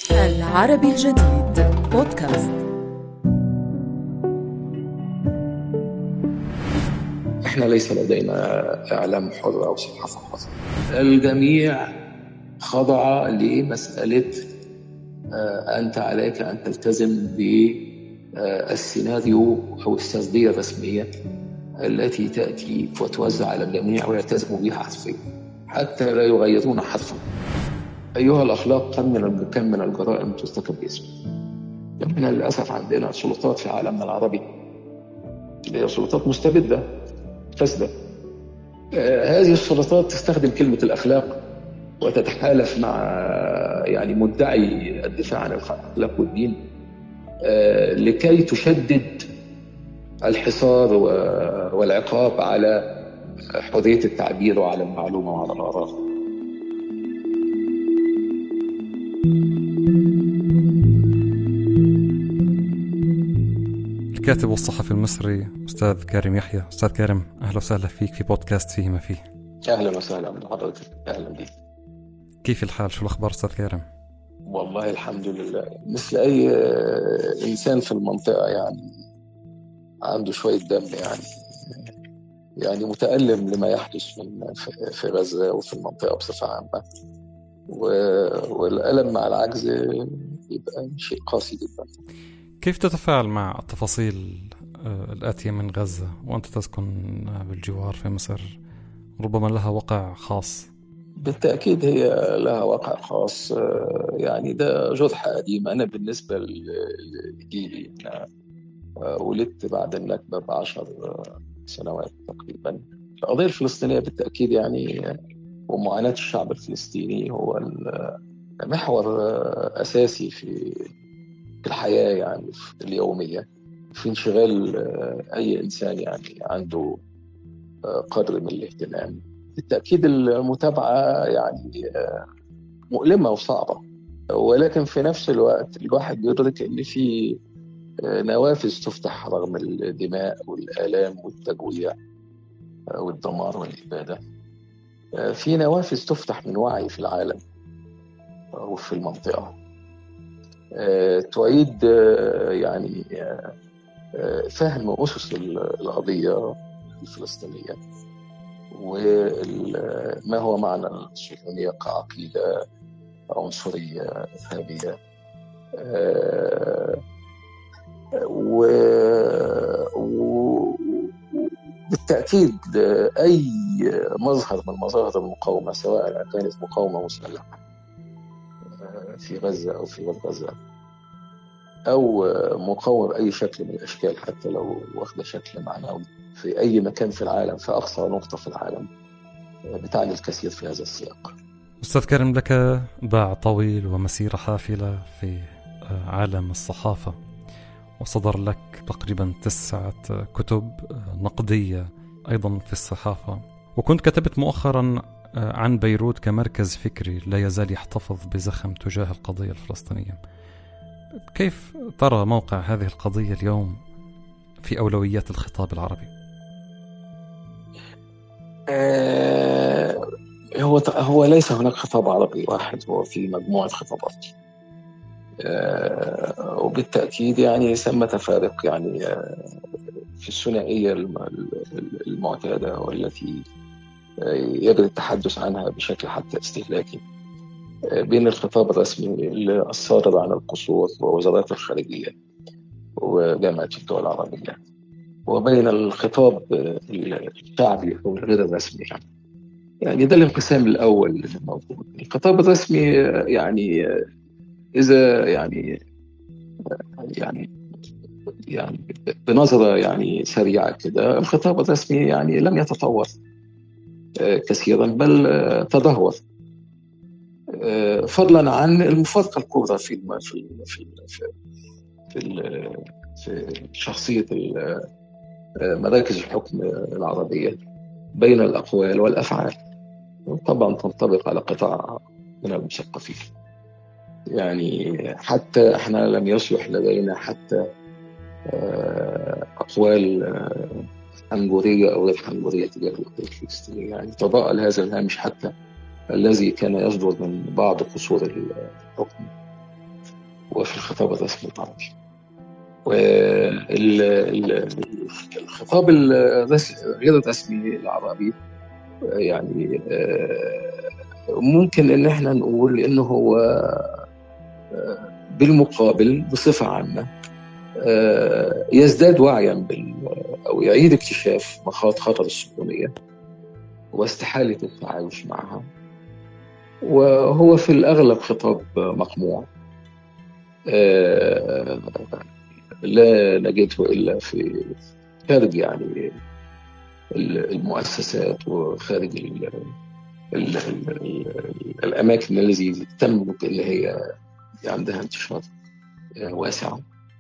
العربي الجديد بودكاست احنا ليس لدينا اعلام حر او صحافه حره. الجميع خضع لمساله آه، انت عليك ان تلتزم بالسيناريو او السرديه الرسميه التي تاتي وتوزع على الجميع ويلتزموا بها حرفيا حتى لا يغيرون حرفا. ايها الاخلاق كم من كم من الجرائم ترتكب باسمه. احنا للاسف عندنا سلطات في عالمنا العربي اللي هي سلطات مستبده فاسده. آه، هذه السلطات تستخدم كلمه الاخلاق وتتحالف مع يعني مدعي الدفاع عن الاخلاق والدين آه، لكي تشدد الحصار و- والعقاب على حريه التعبير وعلى المعلومه وعلى الاراء. الكاتب والصحفي المصري أستاذ كريم يحيى أستاذ كريم أهلا وسهلا فيك في بودكاست فيه ما فيه اهلا وسهلا بحضرتك اهلا بك. كيف الحال شو الأخبار أستاذ كريم والله الحمد لله مثل اي آه، انسان في المنطقه يعني عنده شويه دم يعني يعني متالم لما يحدث من في- في غزه وفي المنطقه بصفه عامه و- والالم مع العجز يبقى شيء قاسي جدا كيف تتفاعل مع التفاصيل آه، الآتية من غزة وأنت تسكن آه، بالجوار في مصر ربما لها وقع خاص بالتأكيد هي لها واقع خاص آه، يعني ده جرح قديم أنا بالنسبة ل- لجيلي أنا آه، ولدت بعد النكبة بعشر آه، سنوات تقريبا القضية الفلسطينية بالتأكيد يعني آه، ومعاناة الشعب الفلسطيني هو ال- محور آه، أساسي في في الحياة يعني في اليومية في انشغال آه، أي إنسان يعني عنده آه، قدر من الاهتمام بالتأكيد المتابعة يعني آه، مؤلمة وصعبة ولكن في نفس الوقت الواحد بيدرك إن في آه، نوافذ تفتح رغم الدماء والآلام والتجويع آه، والدمار والإبادة آه، في نوافذ تفتح من وعي في العالم آه، وفي المنطقة آه، تعيد آه، يعني آه، آه، فهم أسس القضية الفلسطينية وما هو معنى الصهيونية كعقيدة عنصرية إرهابية آه، و و- بالتأكيد أي مظهر من مظاهر المقاومة سواء كانت مقاومة مسلحة آه، في غزة أو في غير غزة أو مقاومة بأي شكل من الأشكال حتى لو واخدة شكل معنوي في أي مكان في العالم في أقصى نقطة في العالم آه، بتعني الكثير في هذا السياق أستاذ كريم لك باع طويل ومسيرة حافلة في آه، عالم الصحافة وصدر لك تقريبا تسعة كتب آه، نقدية أيضا في الصحافة وكنت كتبت مؤخرا آه، عن بيروت كمركز فكري لا يزال يحتفظ بزخم تجاه القضية الفلسطينية كيف ترى موقع هذه القضية اليوم في أولويات الخطاب العربي آه، هو هو ليس هناك خطاب عربي واحد هو في مجموعة خطابات آه، وبالتأكيد يعني ثمة فارق يعني آه، في الثنائية الم- المعتادة والتي آه، يجري التحدث عنها بشكل حتى استهلاكي آه، بين الخطاب الرسمي الصادر عن القصور ووزارات الخارجية وجامعة الدول العربية وبين الخطاب آه، الشعبي أو الغير الرسمي يعني. يعني ده الانقسام الأول اللي موجود الخطاب الرسمي آه، يعني آه، إذا يعني يعني يعني بنظرة يعني سريعة كده الخطاب الرسمي يعني لم يتطور آه، كثيرا بل آه، تدهور آه، فضلا عن المفارقة الكبرى في الم- في ال- في ال- في في, ال- في شخصية ال- آه، مراكز الحكم العربية بين الأقوال والأفعال طبعا تنطبق على قطاع من المثقفين يعني حتى احنا لم يصلح لدينا حتى آه، أقوال آه، حنجورية أو غير حنجورية تجاه القضية الفلسطينية يعني تضاءل هذا الهامش حتى الذي كان يصدر من بعض قصور الحكم وفي الخطاب الرسمي العربي والخطاب غير الرسمي العربي يعني ممكن ان احنا نقول انه هو بالمقابل بصفه عامه يزداد وعيا بال او يعيد اكتشاف مخاط خطر الصهيونيه واستحاله التعايش معها وهو في الاغلب خطاب مقموع لا نجده الا في خارج يعني المؤسسات وخارج ال ال ال الاماكن التي تملك اللي هي عندها انتشار واسع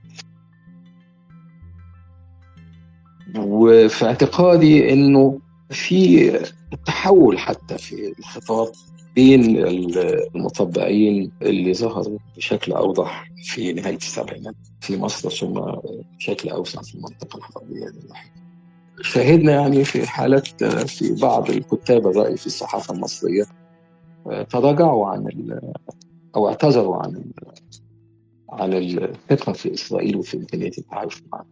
وفي اعتقادي انه في تحول حتى في الخطاب بين المطبعين اللي ظهروا بشكل اوضح في نهايه السبعينات في مصر ثم بشكل اوسع في المنطقه العربيه شاهدنا يعني في حالات في بعض الكتاب الرأي في الصحافه المصريه تراجعوا عن او اعتذروا عن عن الثقه في اسرائيل وفي امكانيه التعايش معها.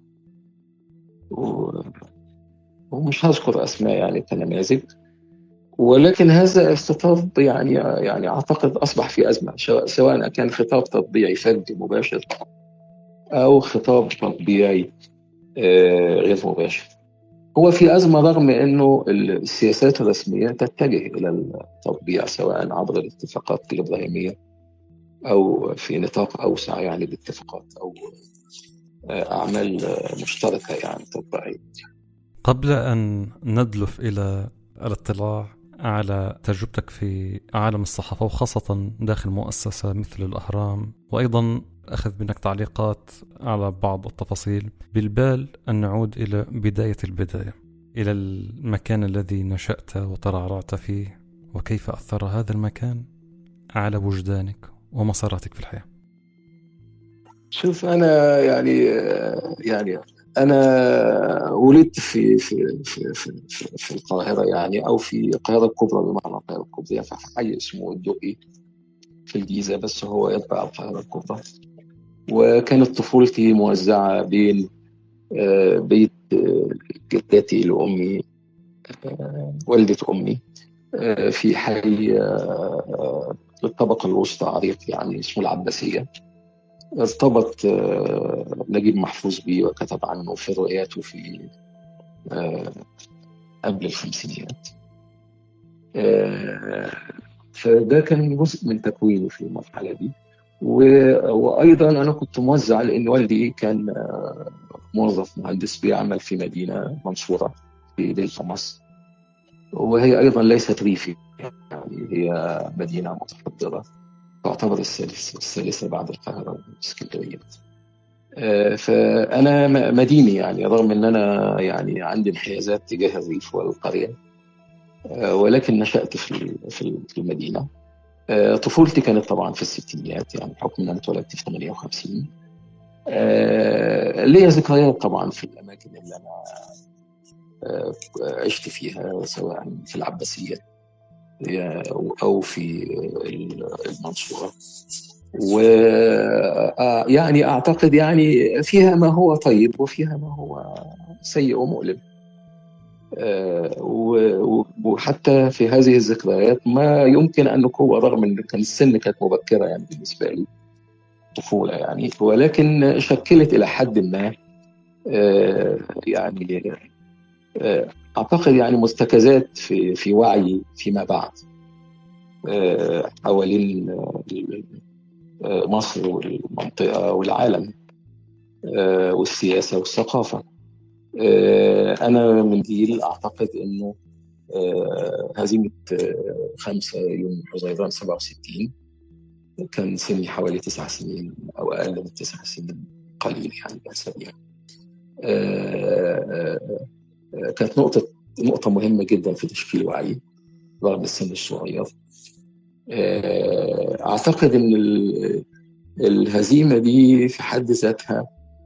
ومش هذكر اسماء يعني كنماذج ولكن هذا الخطاب يعني يعني اعتقد اصبح في ازمه سواء كان خطاب تطبيعي فردي مباشر او خطاب تطبيعي غير مباشر. هو في ازمه رغم انه السياسات الرسميه تتجه الى التطبيع سواء عبر الاتفاقات الابراهيميه او في نطاق اوسع يعني باتفاقات او اعمال مشتركه يعني تطبيعيه. قبل ان ندلف الى الاطلاع على تجربتك في عالم الصحافة وخاصة داخل مؤسسة مثل الأهرام وأيضا أخذ منك تعليقات على بعض التفاصيل بالبال أن نعود إلى بداية البداية إلى المكان الذي نشأت وترعرعت فيه وكيف أثر هذا المكان على وجدانك ومساراتك في الحياة شوف أنا يعني يعني انا ولدت في في في في, في, في القاهره يعني او في القاهره الكبرى بمعنى القاهره الكبرى في حي اسمه الدقي في الجيزه بس هو يتبع القاهره الكبرى وكانت طفولتي موزعه بين بيت جدتي لامي والده امي في حي الطبقه الوسطى عريق يعني اسمه العباسيه ارتبط نجيب محفوظ بيه وكتب عنه في رؤياته في قبل الخمسينيات فده كان جزء من تكويني في المرحلة دي وأيضا أنا كنت موزع لأن والدي كان موظف مهندس بيعمل في مدينة منصورة في دلتا مصر وهي أيضا ليست ريفي يعني هي مدينة متحضرة تعتبر الثالث الثالثة بعد القاهرة واسكندرية فأنا مديني يعني رغم أن أنا يعني عندي انحيازات تجاه الريف والقرية ولكن نشأت في في المدينة طفولتي كانت طبعا في الستينيات يعني بحكم ان انا اتولدت في 58 ليا ذكريات طبعا في الاماكن اللي انا عشت فيها سواء في العباسيه او في المنصوره ويعني اعتقد يعني فيها ما هو طيب وفيها ما هو سيء ومؤلم وحتى في هذه الذكريات ما يمكن ان هو رغم ان كان السن كانت مبكره يعني بالنسبه لي طفوله يعني ولكن شكلت الى حد ما يعني اعتقد يعني مرتكزات في في وعي فيما بعد حوالين مصر والمنطقه والعالم والسياسه والثقافه انا من جيل اعتقد انه هزيمه 5 يوم حزيران 67 كان سني حوالي تسع سنين او اقل من تسع سنين قليل يعني اسابيع كانت نقطه نقطه مهمه جدا في تشكيل وعي رغم السن الصغير اعتقد ان الهزيمه دي في حد ذاتها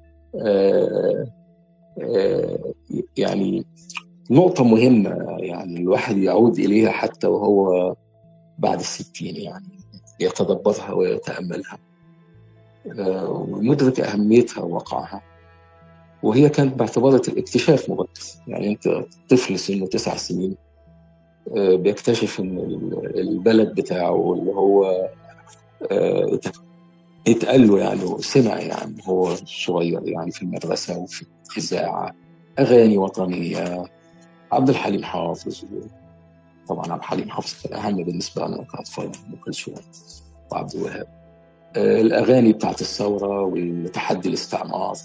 يعني نقطة مهمة يعني الواحد يعود إليها حتى وهو بعد الستين يعني يتدبرها ويتأملها آه، ومدرك أهميتها ووقعها وهي كانت باعتبار الاكتشاف مبكر يعني أنت طفل سنه تسع سنين آه، بيكتشف إن البلد بتاعه اللي هو آه، اتقال له يعني سمع يعني هو صغير يعني في المدرسة وفي الإذاعة أغاني وطنية عبد الحليم حافظ طبعا عبد الحليم حافظ كان أهم بالنسبة لنا كأطفال أم كلثوم وعبد الوهاب آه، الأغاني بتاعت الثورة وتحدي الاستعمار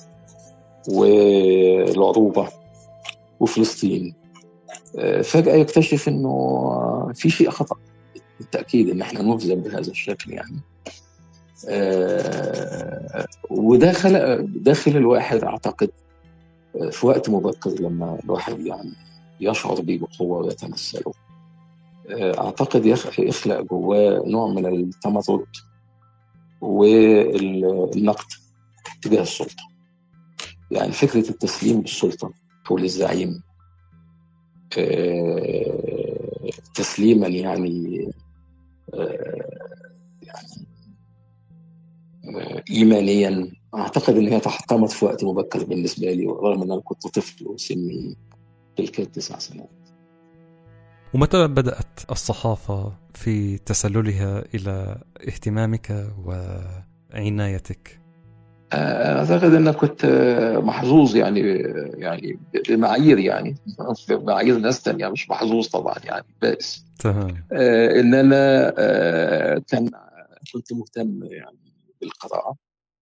والعروبة وفلسطين آه، فجأة يكتشف إنه في شيء خطأ بالتأكيد إن إحنا نلزم بهذا الشكل يعني آه، وده خلق داخل الواحد أعتقد في وقت مبكر لما الواحد يعني يشعر به بقوة ويتمثله أعتقد يخلق جواه نوع من التمرد والنقد تجاه السلطة يعني فكرة التسليم بالسلطة أو للزعيم آه، تسليما يعني آه، يعني آه، إيمانيا أعتقد إن هي تحطمت في وقت مبكر بالنسبة لي رغم إن أنا كنت طفل وسني تلك التسع سنوات ومتى بدأت الصحافة في تسللها إلى اهتمامك وعنايتك؟ اعتقد ان كنت محظوظ يعني يعني بمعايير يعني بمعايير ناس تانية مش محظوظ طبعا يعني بائس تمام آه، ان انا آه، كان كنت مهتم يعني بالقراءه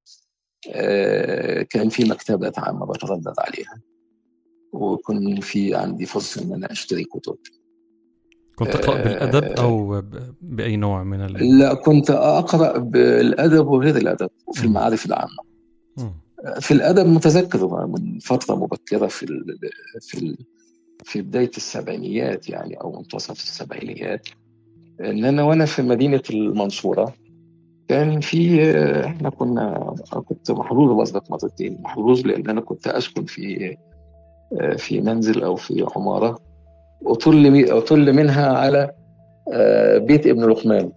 آه، كان في مكتبات عامه بتردد عليها وكان في عندي فرصه ان انا اشتري كتب كنت تقرأ بالأدب أو بأي نوع من ال... لا كنت أقرأ بالأدب وغير الأدب في المعارف العامة في الادب متذكر من فتره مبكره في ال في ال في بدايه السبعينيات يعني او منتصف السبعينيات ان انا وانا في مدينه المنصوره كان في احنا كنا كنت محظوظ بصدق مرتين محظوظ لان انا كنت اسكن في في منزل او في عماره اطل اطل منها على بيت ابن لقمان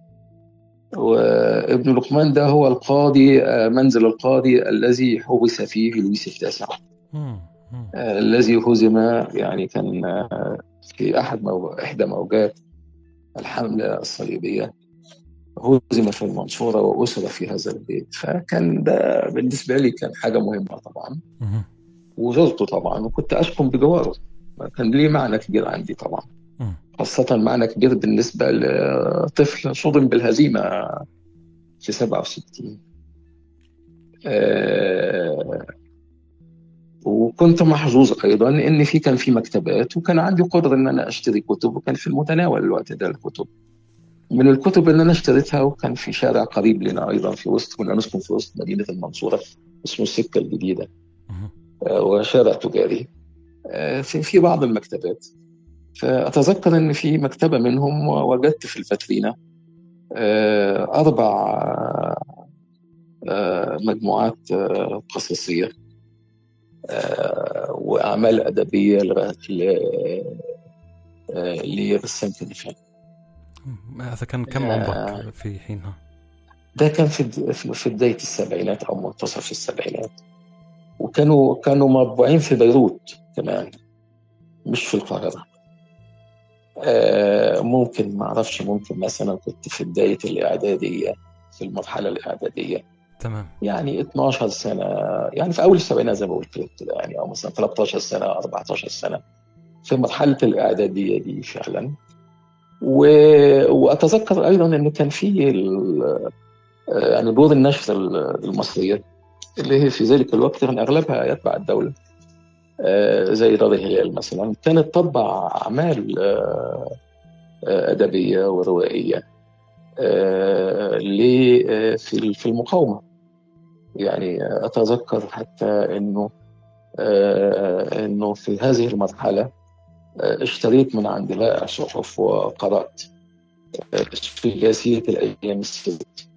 وابن لقمان ده هو القاضي آه، منزل القاضي الذي حبس فيه لويس التاسع آه، الذي هزم يعني كان آه، في احد مو... احدى موجات الحمله الصليبيه هزم في المنصوره واسر في هذا البيت فكان ده بالنسبه لي كان حاجه مهمه طبعا وزرته طبعا وكنت اسكن بجواره كان ليه معنى كبير عندي طبعا خاصة معنى كبير بالنسبة لطفل صدم بالهزيمة في 67 أه وكنت محظوظ ايضا ان في كان في مكتبات وكان عندي قدره ان انا اشتري كتب وكان في المتناول الوقت ده الكتب من الكتب اللي انا اشتريتها وكان في شارع قريب لنا ايضا في وسط كنا نسكن في وسط مدينه المنصوره اسمه السكه الجديده أه وشارع تجاري أه في بعض المكتبات فأتذكر إن في مكتبة منهم وجدت في الفاترينا آه، أربع آه، مجموعات آه، قصصية وأعمال أدبية لرسام كنفان هذا كان كم عمرك في حينها؟ ده كان في في بداية السبعينات أو منتصف السبعينات وكانوا كانوا مطبوعين في بيروت كمان مش في القاهرة آه، ممكن ما اعرفش ممكن مثلا كنت في بدايه الاعداديه في المرحله الاعداديه تمام يعني 12 سنه يعني في اول السبعينات زي ما قلت كده يعني او مثلا 13 سنه 14 سنه في مرحله الاعداديه دي فعلا و... واتذكر ايضا انه كان في ال... آه، يعني دور النشر المصريه اللي هي في ذلك الوقت كان اغلبها يتبع الدوله آه، زي دار الهلال مثلا كانت تطبع أعمال آه، آه، أدبية وروائية في المقاومة يعني أتذكر حتى أنه أنه في هذه المرحلة اشتريت من عند بائع صحف وقرأت ثلاثية الأيام الست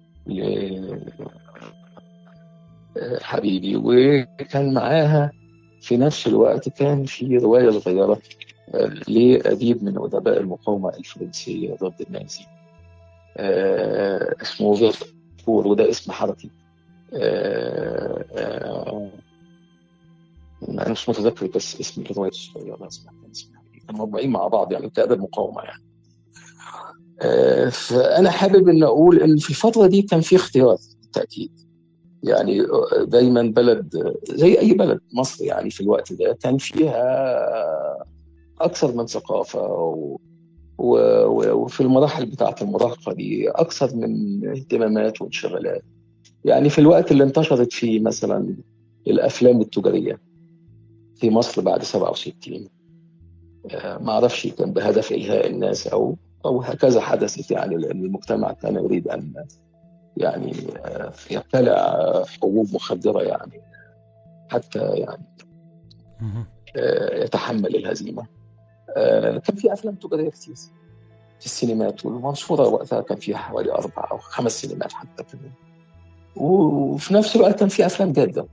حبيبي وكان معاها في نفس الوقت كان في رواية صغيرة آه، لأديب من أدباء المقاومة الفرنسية ضد النازي آه، اسمه فيرفور وده اسم حركي آه، آه، انا مش متذكر بس اسم الروايه الصغيره اسمها كان اسمها إيه. كانوا مطبوعين مع بعض يعني كادب مقاومه يعني آه، فانا حابب ان اقول ان في الفتره دي كان في اختيار بالتاكيد يعني دايما بلد زي اي بلد مصر يعني في الوقت ده كان فيها اكثر من ثقافه و... و... وفي المراحل بتاعه المراهقه دي اكثر من اهتمامات وانشغالات يعني في الوقت اللي انتشرت فيه مثلا الافلام التجاريه في مصر بعد 67 آه، ما اعرفش كان بهدف الهاء الناس او او هكذا حدثت يعني لان المجتمع كان يريد ان يعني آه، يبتلع حبوب مخدره يعني حتى يعني مهم. آه، يتحمل الهزيمه آه، كان في افلام تجاريه كتير في السينمات والمنصوره وقتها كان فيها حوالي اربع او خمس سينمات حتى كمان وفي نفس الوقت كان في افلام جاده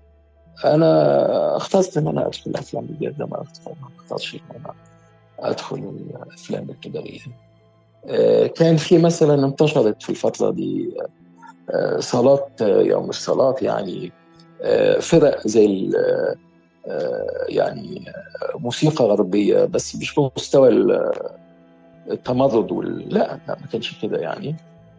انا اخترت ان انا ادخل الافلام الجاده ما أختار- ما اختارش ان انا ادخل الافلام التجاريه آه، كان في مثلا انتشرت في الفتره دي آه، صالات آه، يوم مش صالات يعني آه، فرق زي ال- آه، يعني آه، موسيقى غربيه بس مش بمستوى ال- التمرد وال... لا لا ما كانش كده يعني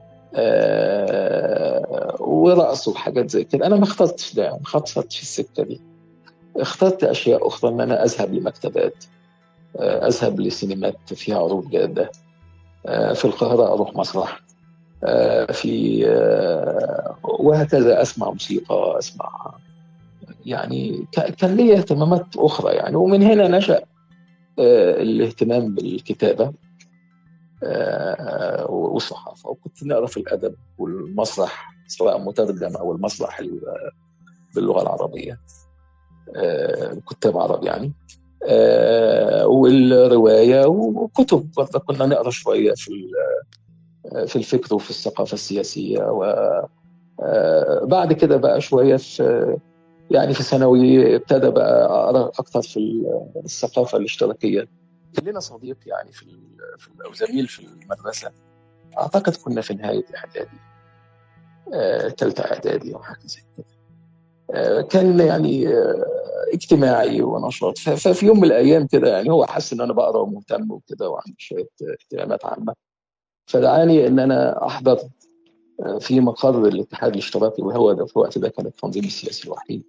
آه، ورقص وحاجات زي كده انا ما اخترتش ده ما اخترتش السكه دي اخترت اشياء اخرى ان انا اذهب لمكتبات آه، اذهب لسينمات فيها عروض جاده آه، في القاهره اروح مسرح آه، في آه، وهكذا اسمع موسيقى اسمع يعني ك- كان لي اهتمامات اخرى يعني ومن هنا نشا آه، الاهتمام بالكتابه آه، والصحافه وكنت نقرا في الادب والمسرح سواء مترجم او المسرح ال- باللغه العربيه آه، كتاب عرب يعني آه، والروايه وكتب برضه كنا نقرا شويه في ال- في الفكر وفي الثقافه السياسيه وبعد كده بقى شويه في يعني في ثانوي ابتدى بقى اقرا اكثر في الثقافه الاشتراكيه كان لنا صديق يعني في ال- في ال- او زميل في المدرسه اعتقد كنا في نهايه اعدادي آه، ثالثه اعدادي او حاجه زي كده آه، كان يعني آه، اجتماعي ونشاط ف- ففي يوم من الايام كده يعني هو حس ان انا بقرا ومهتم وكده وعندي شويه اهتمامات عامه فدعاني ان انا احضر آه، في مقر الاتحاد الاشتراكي وهو ده في الوقت ده كان التنظيم السياسي الوحيد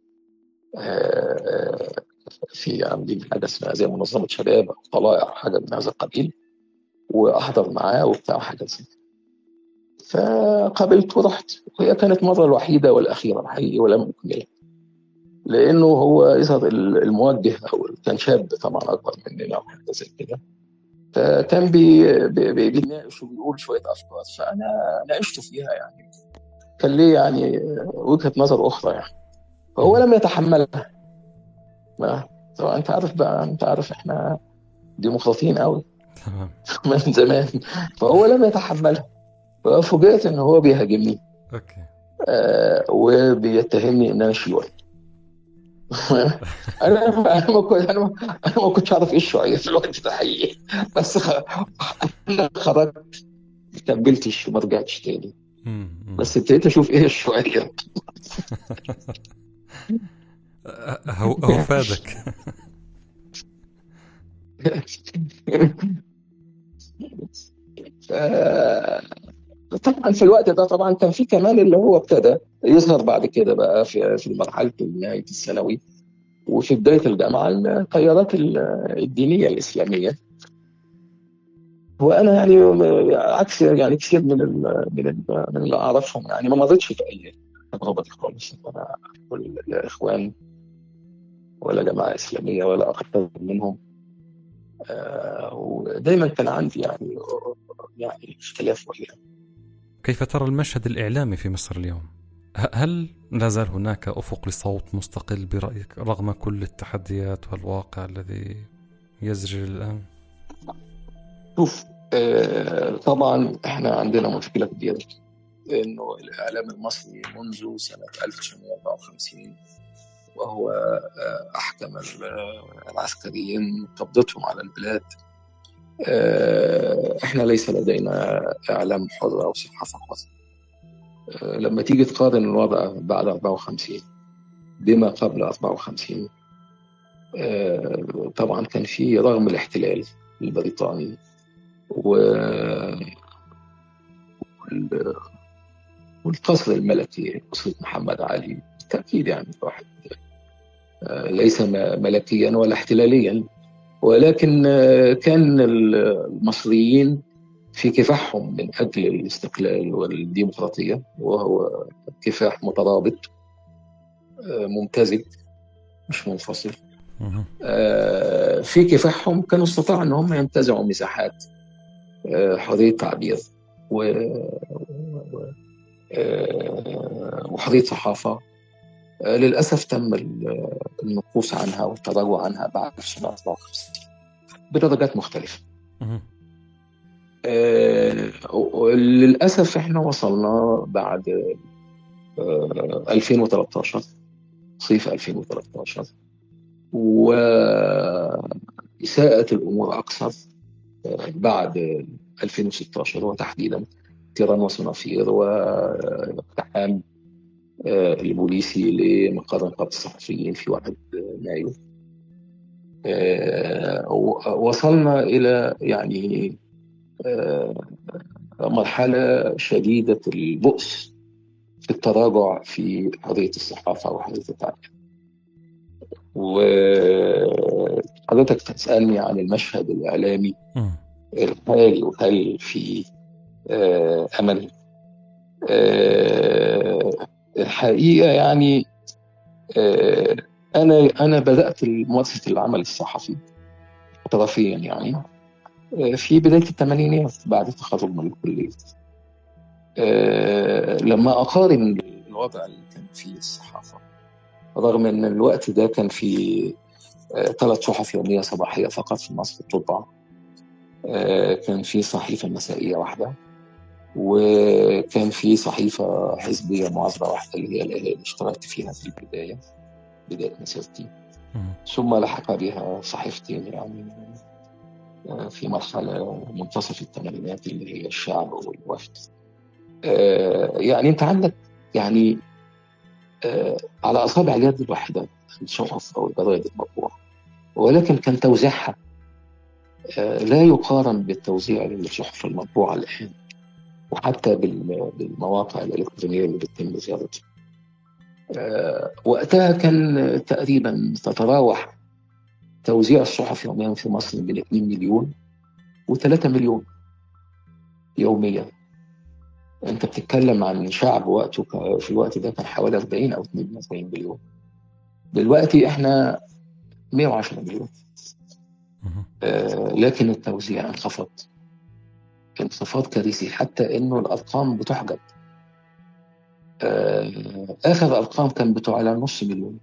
آه، في عاملين حاجه اسمها زي منظمه شباب او طلائع أو حاجه من هذا القبيل واحضر معاه وبتاع حاجه زي كده. فقابلت ورحت وهي كانت المره الوحيده والاخيره الحقيقه ولم اكملها لانه هو يظهر الموجه او كان شاب طبعا اكبر مننا او حاجه زي كده فكان بي بي بي- بيناقش وبيقول شويه افكار فانا ناقشته فيها يعني كان ليه يعني وجهه نظر اخرى يعني فهو لم يتحملها ما طبعا انت عارف بقى انت عارف احنا ديمقراطيين قوي تمام من زمان فهو لم يتحملها ففوجئت ان هو بيهاجمني اوكي آه وبيتهمني ان انا شيوعي انا انا ما كنت انا ما أنا ما كنتش اعرف ايه الشيوعيه في الوقت ده حقيقي بس خ... انا خرجت ما كملتش وما رجعتش تاني مم، مم. بس ابتديت اشوف ايه الشيوعيه هو هو فادك ف- طبعا في الوقت ده طبعا كان في كمان اللي هو ابتدى يظهر بعد كده بقى في في مرحله نهايه الثانوي وفي بدايه الجامعه التيارات ال- الدينيه الاسلاميه وانا يعني عكس يعني كثير من ال من ال من اللي اعرفهم يعني ما مريتش باي تجربه دي خالص انا كل لا اخوان ولا جماعه اسلاميه ولا اقرب منهم آه، ودايما كان عندي يعني يعني اختلاف وياهم كيف ترى المشهد الإعلامي في مصر اليوم؟ ه- هل لا زال هناك أفق لصوت مستقل برأيك رغم كل التحديات والواقع الذي يزري الآن؟ شوف آه، طبعا احنا عندنا مشكله كبيره انه الاعلام المصري منذ سنه 1954 وهو آه، احكم ال- العسكريين قبضتهم على البلاد آه، احنا ليس لدينا اعلام حر او صحافه حره آه، لما تيجي تقارن الوضع بعد 54 بما قبل 54 آه، طبعا كان في رغم الاحتلال البريطاني و والقصر الملكي أسرة محمد علي بالتأكيد يعني واحد ليس ملكيا ولا احتلاليا ولكن كان المصريين في كفاحهم من أجل الاستقلال والديمقراطية وهو كفاح مترابط ممتزج مش منفصل في كفاحهم كانوا استطاعوا ان هم ينتزعوا مساحات حريه تعبير و وحريه صحافه للاسف تم النقوص عنها والتراجع عنها بعد 1954 بدرجات مختلفه. للاسف احنا وصلنا بعد 2013 صيف 2013 وإساءة الأمور أكثر بعد 2016 وتحديدا تيران وصنافير واقتحام البوليسي لمقر نقابة الصحفيين في 1 مايو وصلنا إلى يعني مرحلة شديدة البؤس في التراجع في حرية الصحافة وحرية التعبير وحضرتك تسألني عن المشهد الإعلامي الحالي وهل في أمل الحقيقة يعني أنا أنا بدأت ممارسة العمل الصحفي احترافيا يعني في بداية الثمانينات بعد التخرج من الكلية لما أقارن الوضع اللي كان فيه الصحافة رغم ان الوقت ده كان في ثلاث صحف يوميه صباحيه فقط في مصر بتطبع كان في صحيفه مسائيه واحده وكان في صحيفه حزبيه معاصره واحده اللي هي اللي اشتركت فيها في البدايه بدايه مسيرتي ثم لحق بها صحيفتين يعني في مرحله منتصف الثمانينات اللي هي الشعب والوفد يعني انت عندك يعني آه على اصابع اليد الواحده الصحف او الجرائد المطبوعه ولكن كان توزيعها آه لا يقارن بالتوزيع للصحف المطبوعه الان وحتى بالمواقع الالكترونيه اللي بتتم زيارتها. آه وقتها كان تقريبا تتراوح توزيع الصحف يوميا في مصر بين 2 مليون و3 مليون يوميا انت بتتكلم عن شعب وقته في الوقت ده كان حوالي 40 او 42 مليون دلوقتي احنا 110 مليون آه لكن التوزيع انخفض انخفاض كارثي حتى انه الارقام بتحجب آه اخر ارقام كان بتعلى نص مليون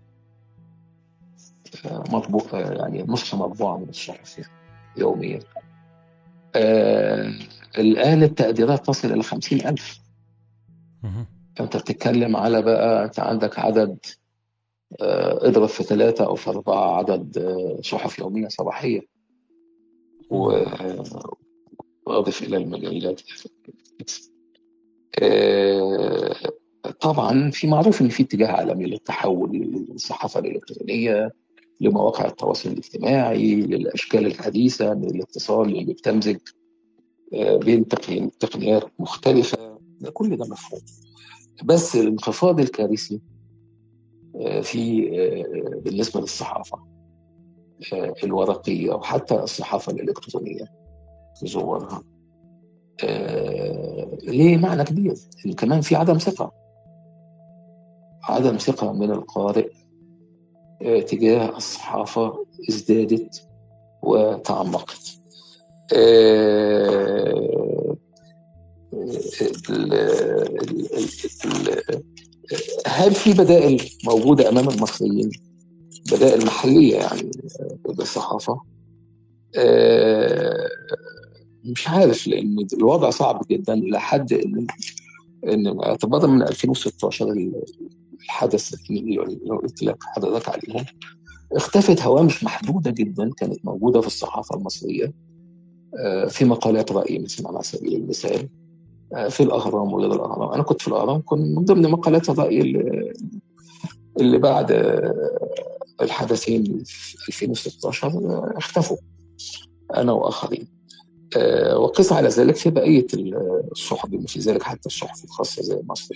آه مطبوع يعني نص مطبوعه من الصحف يعني يوميا آه الآن التقديرات تصل إلى خمسين ألف أنت بتتكلم على بقى أنت عندك عدد آه اضرب في ثلاثة أو في أربعة عدد آه صحف يومية صباحية وأضف إلى المجلات آه طبعا في معروف ان في اتجاه عالمي للتحول للصحافه الالكترونيه لمواقع التواصل الاجتماعي للاشكال الحديثه من الاتصال اللي بتمزج بين تقنيات مختلفة كل ده مفهوم بس الانخفاض الكارثي في بالنسبة للصحافة الورقية وحتى الصحافة الإلكترونية في زورها ليه معنى كبير إن كمان في عدم ثقة عدم ثقة من القارئ تجاه الصحافة ازدادت وتعمقت هل في بدائل موجودة أمام المصريين بدائل محلية يعني للصحافة مش عارف لأن الوضع صعب جدا لحد إن إن اعتبارا من 2016 الحدث اللي قلت لك حضرتك عليهم اختفت هوامش محدودة جدا كانت موجودة في الصحافة المصرية في مقالات رأي مثلا على سبيل المثال في الاهرام ولاد الاهرام انا كنت في الاهرام كنت من ضمن مقالات الراي اللي, اللي بعد الحدثين في 2016 اختفوا انا واخرين وقس على ذلك في بقيه الصحف بما في ذلك حتى الصحف الخاصه زي مصر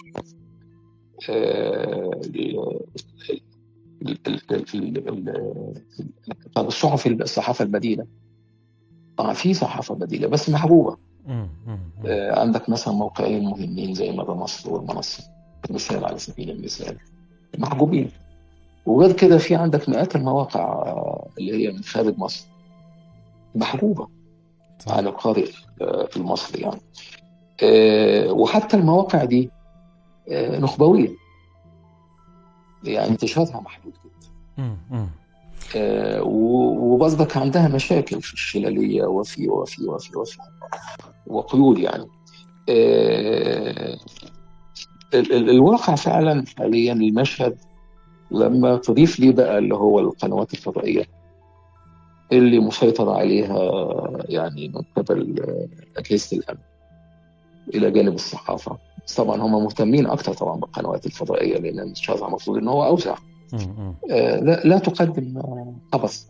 طب الصحف الصحافه البديله اه في صحافه بديله بس محبوبه آه عندك مثلا موقعين مهمين زي مدى مصر والمنصه مثال على سبيل المثال محبوبين وغير كده في عندك مئات المواقع اللي هي من خارج مصر محبوبه صح. عن القارئ في المصري يعني آه وحتى المواقع دي آه نخبويه يعني انتشارها محدود جدا آه وبرضك عندها مشاكل في الشلاليه وفي وفي وفي وفي وقيود يعني آه الواقع فعلا حاليا المشهد لما تضيف لي بقى اللي هو القنوات الفضائيه اللي مسيطر عليها يعني من قبل اجهزه الامن الى جانب الصحافه طبعا هم مهتمين اكثر طبعا بالقنوات الفضائيه لان انتشارها المفروض ان هو اوسع آه لا لا تقدم قبض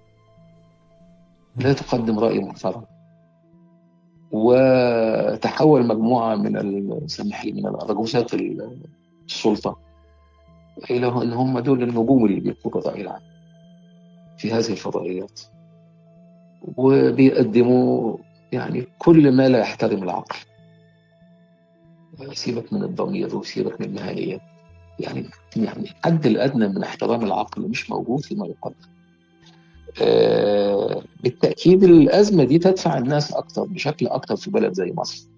لا تقدم راي محترم وتحول مجموعه من سامحني من الارجوزات السلطه الى ان هم دول النجوم اللي بيقودوا الراي العام في هذه الفضائيات وبيقدموا يعني كل ما لا يحترم العقل سيبك من الضمير وسيبك من المهنية يعني يعني الحد الأدنى من احترام العقل مش موجود فيما يقدم آه بالتأكيد الأزمة دي تدفع الناس أكتر بشكل أكتر في بلد زي مصر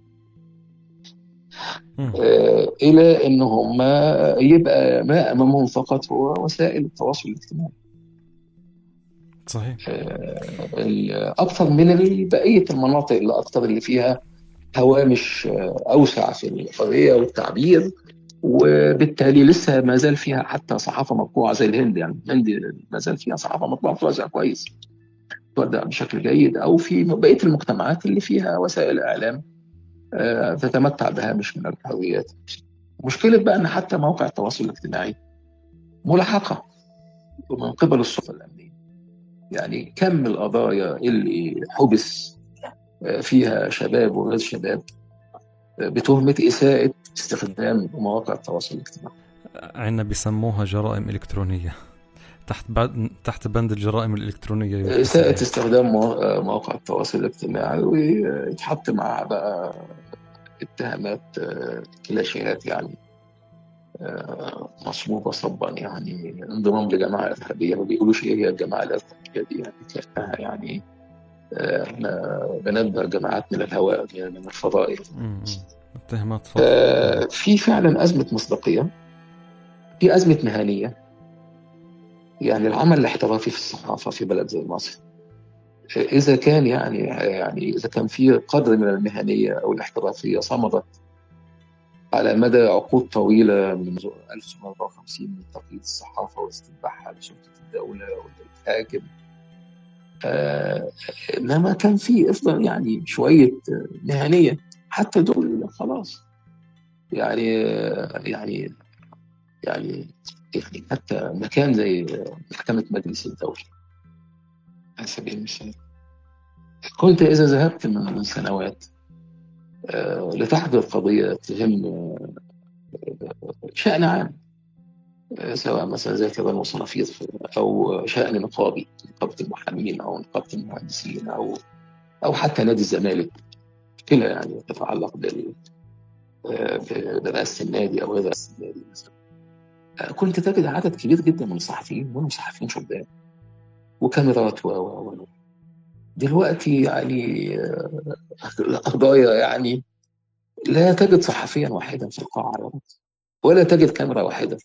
آه إلى إن هم يبقى ما أمامهم فقط هو وسائل التواصل الاجتماعي صحيح آه أكثر من بقية المناطق اللي أكثر اللي فيها هوامش اوسع في الحريه والتعبير وبالتالي لسه ما زال فيها حتى صحافه مطبوعه زي الهند يعني الهند ما زال فيها صحافه مطبوعه بتوزع كويس تودع بشكل جيد او في بقيه المجتمعات اللي فيها وسائل اعلام تتمتع بهامش من الحريات مشكله بقى ان حتى مواقع التواصل الاجتماعي ملاحقه من قبل السلطه الامنيه يعني كم القضايا اللي حبس فيها شباب وغير شباب بتهمة إساءة استخدام مواقع التواصل الاجتماعي عندنا بيسموها جرائم إلكترونية تحت بعد تحت بند الجرائم الإلكترونية إساءة استخدام مواقع التواصل الاجتماعي ويتحط معها بقى اتهامات كلاشيهات يعني مصبوبة صبا يعني انضمام لجماعة إرهابية ما بيقولوش إيه هي الجماعة الإرهابية دي يعني كأنها يعني احنا بنتبع جماعات من الهواء يعني من الفضاء اتهامات آه في فعلا ازمه مصداقيه في ازمه مهنيه يعني العمل الاحترافي في الصحافه في بلد زي مصر اذا كان يعني يعني اذا كان في قدر من المهنيه او الاحترافيه صمدت على مدى عقود طويله منذ 1954 من تقييد الصحافه واستتباعها لسلطه الدوله والحاكم آه انما كان في افضل يعني شويه مهنيه حتى دول خلاص يعني يعني يعني يعني حتى مكان زي محكمه مجلس الدوله على سبيل المثال كنت اذا ذهبت من سنوات آه لتحضر قضيه تهم آه شان عام سواء مثلا زي كبار وصنافير او شان نقابي نقابه المحامين او نقابه المهندسين او او حتى نادي الزمالك كلا يعني تتعلق بال برئاسه النادي او غير رئاسه النادي مثلا كنت تجد عدد كبير جدا من الصحفيين وهم صحفيين شبان وكاميرات و و دلوقتي يعني القضايا يعني لا تجد صحفيا واحدا في القاعه ولا تجد كاميرا واحده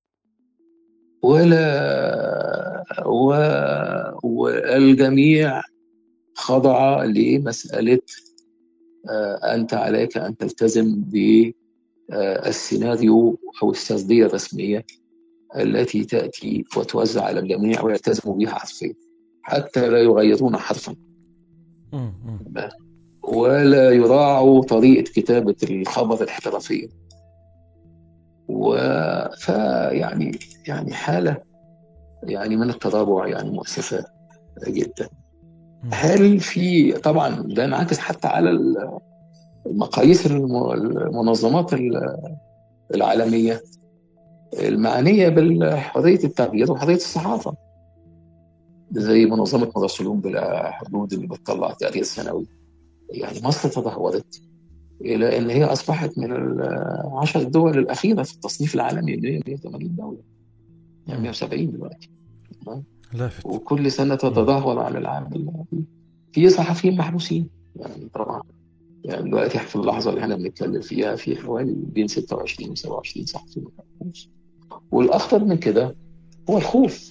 ولا و... والجميع خضع لمسألة أنت عليك أن تلتزم بالسيناريو أو السردية الرسمية التي تأتي وتوزع على الجميع ويلتزموا بها حرفيا حتى لا يغيرون حرفا ولا يراعوا طريقة كتابة الخبر الاحترافية و فيعني يعني حالة يعني من التضارع يعني مؤسفة جدا هل في طبعا ده انعكس حتى على المقاييس المنظمات العالمية المعنية بحرية التعبير وحرية الصحافة زي منظمة مراسلون بلا حدود اللي بتطلع تقرير سنوي يعني مصر تدهورت إلى أن هي أصبحت من العشر الدول الأخيرة في التصنيف العالمي اللي هي 180 دولة يعني 170 دلوقتي لافت وكل سنة تتدهور على العالم في صحفيين محبوسين يعني طبعا يعني دلوقتي في اللحظة اللي احنا بنتكلم فيها في حوالي بين 26 و 27 صحفي محبوس والأخطر من كده هو الخوف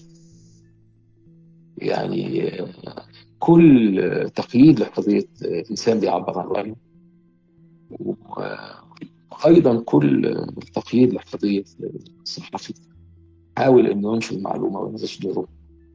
يعني كل تقييد لقضية إنسان بيعبر عن رأيه وأيضا كل تقييد لقضية الصحفي حاول إنه ينشر معلومة وينزل دوره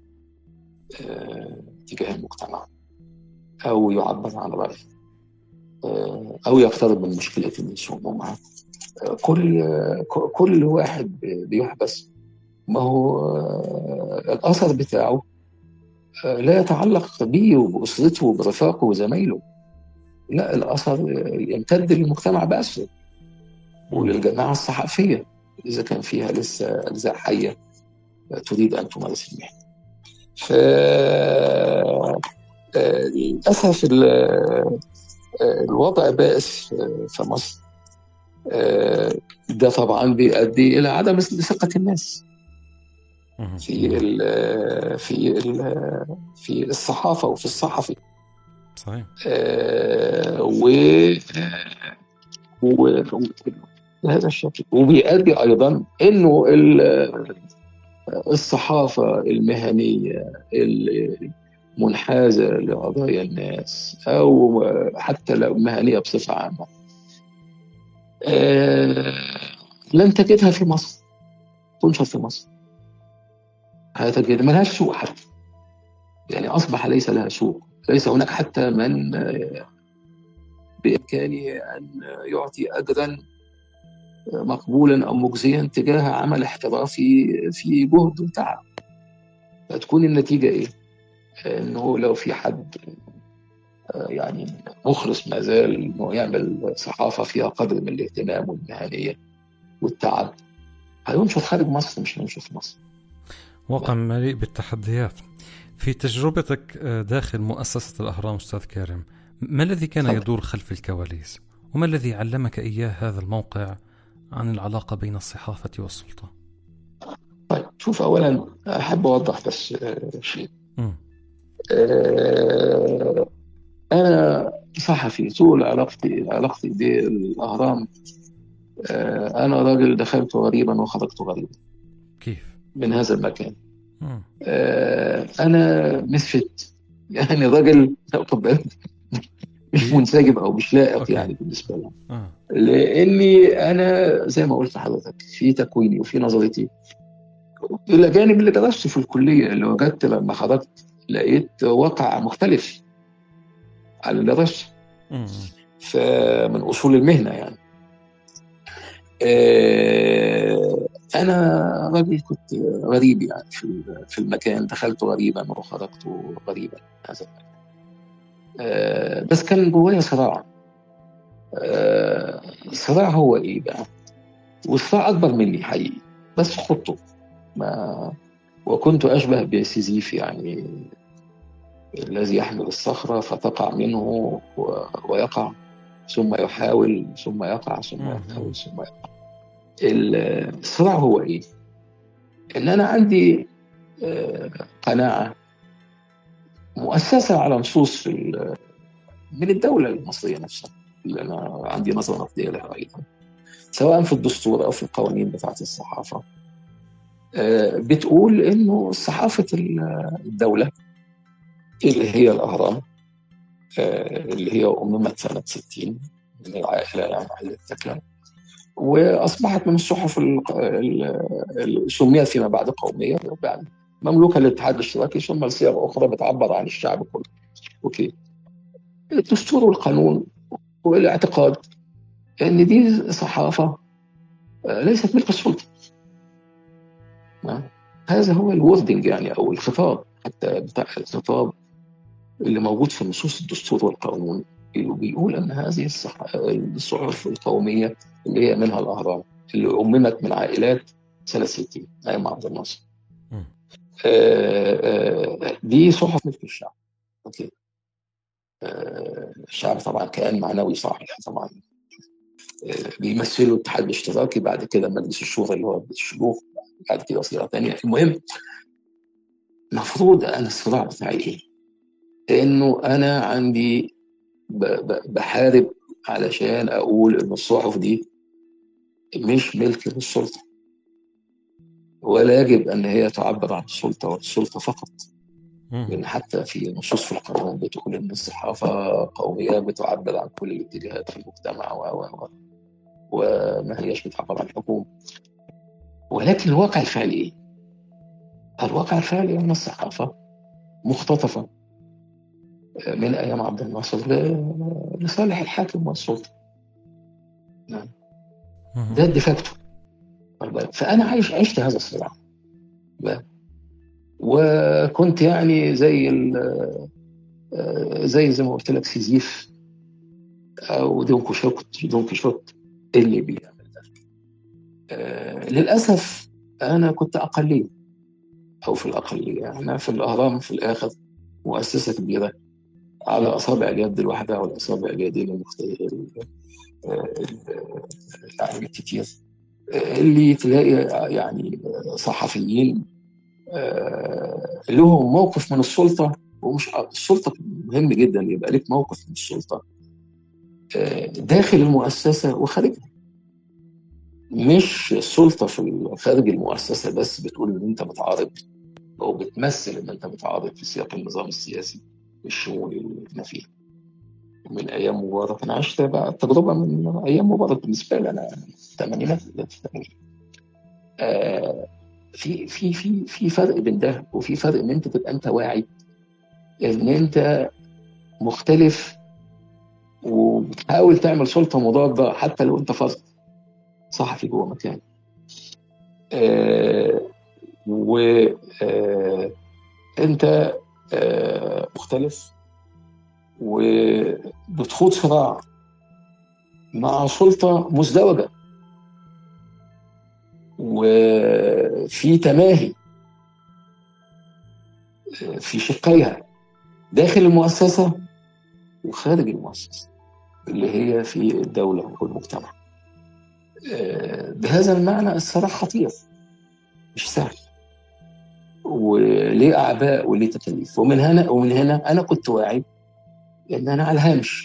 آه، تجاه المجتمع أو يعبر عن رأيه آه، أو يقترب من مشكلة الناس وهمومها آه، كل كل واحد بيحبس ما هو الأثر بتاعه لا يتعلق به وبأسرته وبرفاقه وزمايله لا الأثر يمتد للمجتمع بأسره وللجماعة الصحفية إذا كان فيها لسه أجزاء حية تريد أن تمارس المهنة ف للأسف الوضع بائس في مصر ده طبعا بيؤدي إلى عدم ثقة الناس في ال في ال في الصحافه وفي الصحفي صحيح آه و بهذا الشكل وبيؤدي ايضا انه الصحافه المهنيه المنحازه لقضايا الناس او حتى لو مهنيه بصفه عامه آه لن تجدها في مصر تنشر في مصر هذا كده ملهاش سوق حتى يعني أصبح ليس لها سوق ليس هناك حتى من بإمكانه أن يعطي أجرا مقبولا أو مجزيا تجاه عمل احترافي في جهد وتعب فتكون النتيجة إيه؟ إنه لو في حد يعني مخلص ما زال إنه يعمل صحافة فيها قدر من الاهتمام والمهنية والتعب هينشر خارج مصر مش هينشر في مصر واقع مليء بالتحديات في تجربتك آه، داخل مؤسسة الأهرام أستاذ كارم ما الذي كان يدور خلف الكواليس وما الذي علمك إياه هذا الموقع عن العلاقة بين الصحافة والسلطة طيب شوف أولا أحب أوضح بس آه، شيء آه أنا صحفي طول علاقتي علاقتي بالأهرام آه أنا راجل دخلت غريبا وخرجت غريبا كيف؟ من هذا المكان آه انا مسفت يعني راجل مش منسجم او مش لائق أوكي. يعني بالنسبه لي آه. لاني انا زي ما قلت لحضرتك في تكويني وفي نظرتي الى جانب اللي درسته في الكليه اللي وجدت لما خرجت لقيت واقع مختلف عن اللي درسته فمن اصول المهنه يعني آه انا راجل كنت غريب يعني في في المكان دخلت غريبا وخرجت غريبا هذا المكان آه بس كان جوايا صراع آه الصراع هو ايه بقى والصراع اكبر مني حقيقي بس خطه ما وكنت اشبه بسيزيف يعني الذي يحمل الصخرة فتقع منه ويقع ثم يحاول ثم يقع ثم يحاول ثم يقع الصراع هو ايه؟ ان انا عندي آه، قناعه مؤسسه على نصوص من الدوله المصريه نفسها اللي انا عندي نظره نقديه لها ايضا سواء في الدستور او في القوانين بتاعت الصحافه آه، بتقول انه صحافه الدوله اللي هي الاهرام آه، اللي هي اممت سنه 60 من العائله يعني عائله التكلم واصبحت من الصحف اللي سميت فيما بعد قوميه يعني مملوكه للاتحاد الاشتراكي ثم لصيغ اخرى بتعبر عن الشعب كله. اوكي. الدستور والقانون والاعتقاد ان دي صحافه آه، ليست ملك السلطه هذا هو الوردنج يعني او الخطاب حتى بتاع الخطاب اللي موجود في نصوص الدستور والقانون اللي بيقول ان هذه الصحف القوميه اللي هي منها الاهرام اللي اممت من عائلات سنه 60 ايام عبد الناصر آه، آه، دي صحف ملك الشعب اوكي الشعب طبعا كيان معنوي صاحي طبعا بيمثلوا الاتحاد الاشتراكي بعد كده مجلس الشورى اللي هو الشيوخ بعد كده صيغه ثانيه المهم المفروض انا الصراع بتاعي ايه؟ انه انا عندي بحارب علشان اقول ان الصحف دي مش ملك للسلطه ولا يجب ان هي تعبر عن السلطه والسلطه فقط لان حتى في نصوص في القانون بتقول ان الصحافه قوميه بتعبر عن كل الاتجاهات في المجتمع و و وما هياش بتعبر عن الحكومه ولكن الواقع الفعلي ايه؟ الواقع الفعلي ان الصحافه مختطفه من ايام عبد الناصر لصالح الحاكم والسلطه نعم ده الديفاكتو فانا عايش عشت هذا الصراع وكنت يعني زي زي زي ما قلت لك سيزيف او دون كيشوت دون كيشوت اللي بيعمل ده آه، للاسف انا كنت اقليه او في الاقليه احنا في الاهرام في الاخر مؤسسه كبيره على اصابع اليد الواحده او اصابع اليدين المختلفه يعني كتير اللي تلاقي يعني صحفيين آه، لهم موقف من السلطه ومش السلطه مهم جدا يبقى لك موقف من السلطه آه، داخل المؤسسه وخارجها مش السلطه في خارج المؤسسه بس بتقول ان انت متعارض او بتمثل ان انت متعارض في سياق النظام السياسي الشمولي اللي احنا فيه من ايام مبارك انا عشت بقى تجربه من ايام مبارك بالنسبه لي انا الثمانينات آه في في في في فرق بين ده وفي فرق ان انت تبقى انت واعي ان انت مختلف وبتحاول تعمل سلطه مضاده حتى لو انت فرد صحفي جوه مكان آه وانت آه آه مختلف وبتخوض صراع مع سلطه مزدوجه وفي تماهي في شقيها داخل المؤسسة وخارج المؤسسة اللي هي في الدولة والمجتمع بهذا المعنى الصراع خطير مش سهل وليه أعباء وليه تكاليف ومن هنا ومن هنا أنا كنت واعي إن أنا على الهامش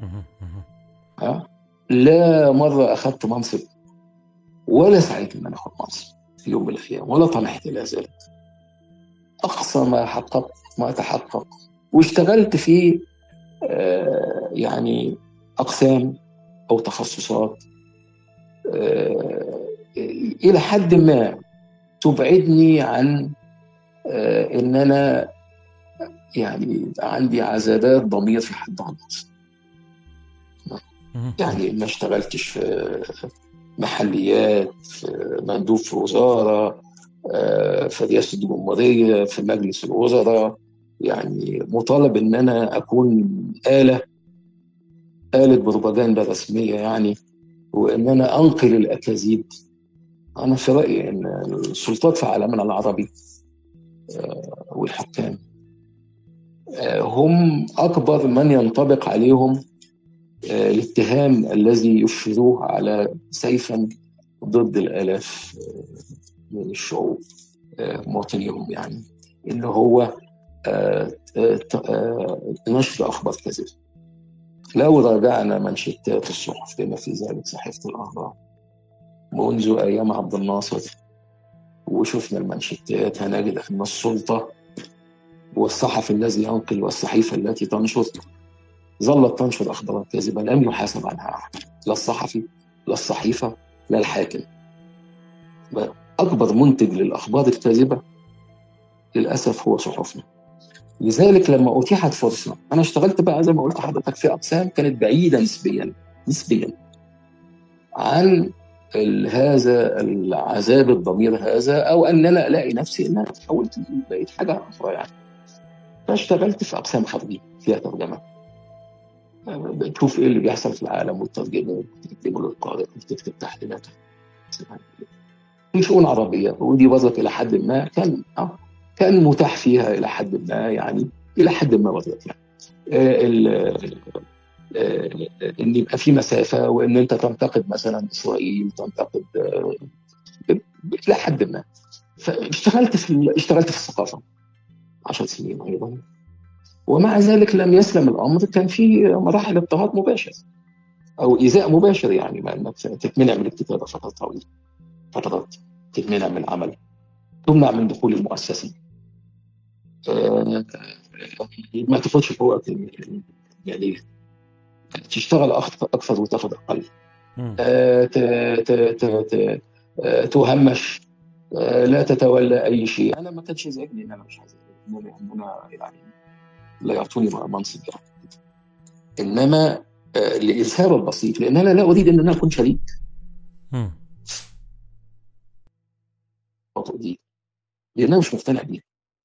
لا مرة أخذت منصب ولا سعيت ان انا اخذ منصب في يوم من الايام ولا طمحت الى ذلك اقصى ما حققت ما تحقق واشتغلت في آه يعني اقسام او تخصصات آه الى حد ما تبعدني عن آه ان انا يعني عندي عذابات ضمير في حد الناس يعني ما اشتغلتش في محليات في مندوب في وزارة في رئاسة الجمهورية في مجلس الوزراء يعني مطالب ان انا اكون آلة آلة بروباجندا رسمية يعني وان انا انقل الاكاذيب انا في رايي ان السلطات في عالمنا العربي والحكام هم اكبر من ينطبق عليهم الاتهام الذي يفشروه على سيفا ضد الالاف من الشعوب مواطنيهم يعني اللي هو نشر اخبار كذبه لو راجعنا منشطات الصحف بما في ذلك صحيفه الاهرام منذ ايام عبد الناصر وشفنا المنشطات هنجد ان السلطه والصحفي الذي ينقل والصحيفه التي تنشر ظلت تنشر اخبارا كاذبه لم يحاسب عنها احد لا الصحفي لا الصحيفه لا الحاكم اكبر منتج للاخبار الكاذبه للاسف هو صحفنا لذلك لما اتيحت فرصه انا اشتغلت بقى زي ما قلت لحضرتك في اقسام كانت بعيده نسبيا نسبيا عن هذا العذاب الضمير هذا او ان انا الاقي نفسي ان انا تحولت بقيت حاجه اخرى يعني فاشتغلت في اقسام خارجيه فيها ترجمه بتشوف ايه اللي بيحصل في العالم وتترجمه وتكتبه للقارئ وتكتب تحليلاته في شؤون عربيه ودي برضك الى حد ما كان اه كان متاح فيها الى حد ما يعني الى حد ما برضك يعني آه آه ان يبقى في مسافه وان انت تنتقد مثلا اسرائيل تنتقد آه الى حد ما فاشتغلت في اشتغلت في الثقافه 10 سنين ايضا ومع ذلك لم يسلم الامر كان في مراحل اضطهاد مباشر او ايذاء مباشر يعني ما انك تتمنع من الكتابه فترات طويله فترات تتمنع من العمل تمنع من دخول المؤسسه آه ما تاخدش في وقت يعني تشتغل اكثر وتاخد اقل آه تهمش آه لا تتولى اي شيء انا ما كانش يزعجني ان انا مش عايز ان انا يعني لا يعطوني منصب يعني انما آه لاظهار البسيط لان انا لا اريد ان انا اكون شريك دي لان انا مش مقتنع بيها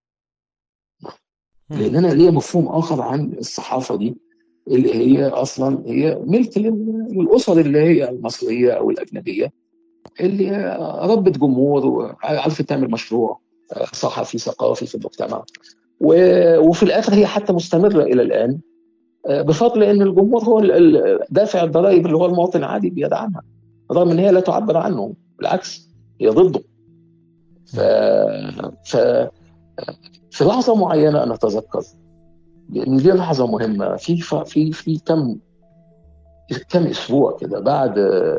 لان انا ليا مفهوم اخر عن الصحافه دي اللي هي اصلا هي ملك للاسر اللي هي المصريه او الاجنبيه اللي ربت جمهور وعرفت تعمل مشروع صحفي ثقافي في المجتمع وفي الاخر هي حتى مستمره الى الان بفضل ان الجمهور هو دافع الضرائب اللي هو المواطن العادي بيدعمها رغم ان هي لا تعبر عنه بالعكس هي ضده ف... ف... في لحظه معينه انا اتذكر لان دي لحظه مهمه في ف... في في كم كم اسبوع كده بعد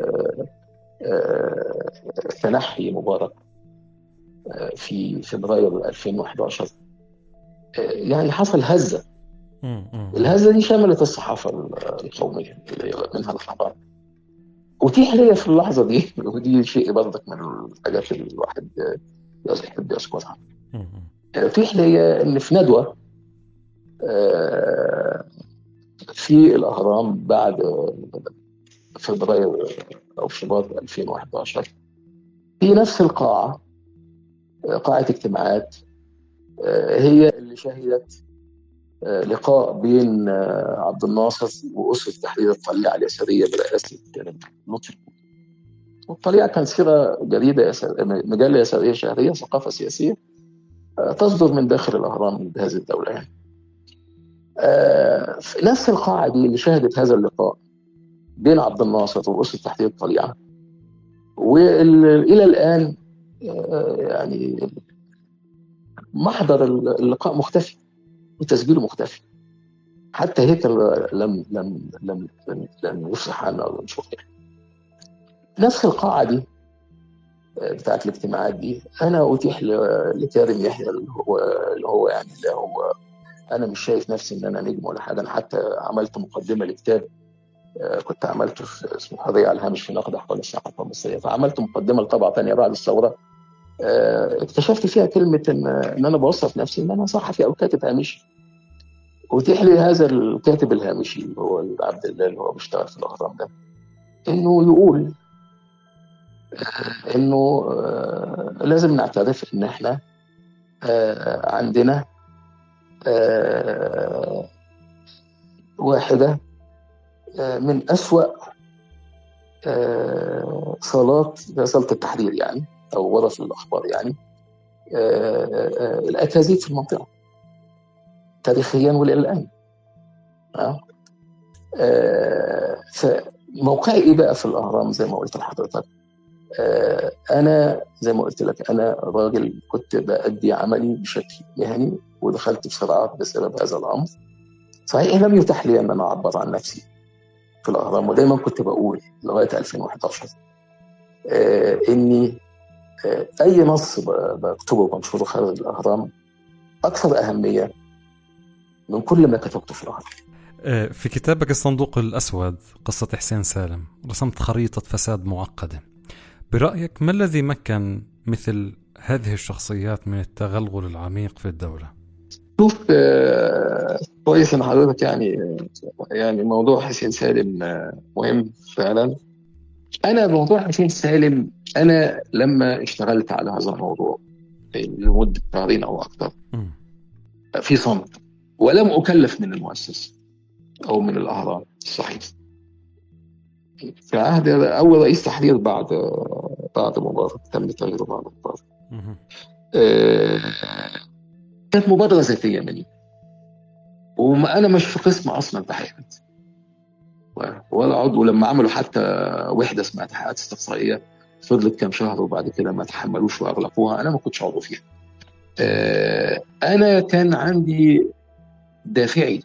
تنحي مبارك في فبراير 2011 يعني حصل هزه الهزه دي شملت الصحافه القوميه منها الاخبار اتيح لي في اللحظه دي ودي شيء برضك من الحاجات اللي الواحد يحب يذكرها اتيح لي ان في ندوه في الاهرام بعد فبراير او شباط 2011 في نفس القاعه قاعه اجتماعات هي اللي شهدت لقاء بين عبد الناصر واسره تحرير الطليعه اليساريه برئاسه لطفي والطليعه كان صيغه جريده يسار... مجله يساريه شهريه ثقافه سياسيه تصدر من داخل الاهرام بهذه الدوله يعني. في نفس القاعه دي اللي شهدت هذا اللقاء بين عبد الناصر واسره تحرير الطليعه والى الان يعني محضر اللقاء مختفي وتسجيله مختفي حتى هيك لم لم لم لم, لم يفصح عنه او ينشر نفس القاعه دي بتاعت الاجتماعات دي انا اتيح لكارم يحيى اللي هو اللي هو يعني اللي هو انا مش شايف نفسي ان انا نجم ولا حاجه انا حتى عملت مقدمه لكتاب كنت عملته في اسمه حريه على الهامش في نقد احوال الثقافه المصريه فعملت مقدمه لطبعه ثانيه بعد الثوره اكتشفت فيها كلمه ان ان انا بوصف نفسي ان انا صحفي او كاتب هامشي اتيح لي هذا الكاتب الهامشي اللي هو عبد الله اللي هو بيشتغل في الاهرام ده انه يقول انه لازم نعترف ان احنا عندنا واحده من أسوأ صالات صالة التحرير يعني أو غرف الأخبار يعني الأكاذيب في المنطقة تاريخيا والى الان أه؟ أه فموقعي ايه بقى في الاهرام زي ما قلت لحضرتك أه انا زي ما قلت لك انا راجل كنت بأدي عملي بشكل مهني ودخلت في صراعات بسبب هذا الامر صحيح لم يتح لي ان انا اعبر عن نفسي في الاهرام ودايما كنت بقول لغايه 2011 آه اني آه اي نص بكتبه وبنشره خارج الاهرام اكثر اهميه من كل ما كتبته في الاهرام في كتابك الصندوق الأسود قصة حسين سالم رسمت خريطة فساد معقدة برأيك ما الذي مكن مثل هذه الشخصيات من التغلغل العميق في الدولة؟ شوف آه، كويس ان حضرتك يعني يعني موضوع حسين سالم آه، مهم فعلا انا موضوع حسين سالم انا لما اشتغلت على هذا الموضوع لمده شهرين او اكثر مم. في صمت ولم اكلف من المؤسسه او من الاهرام الصحيح في عهد اول رئيس تحرير بعد بعد مبارك تم تغييره بعد مبارك مم. آه، كانت مبادره ذاتيه مني وما انا مش في قسم اصلا تحقيقات ولا عضو لما عملوا حتى وحده اسمها تحقيقات استقصائيه فضلت كام شهر وبعد كده ما تحملوش واغلقوها انا ما كنتش عضو فيها آه، انا كان عندي دافعي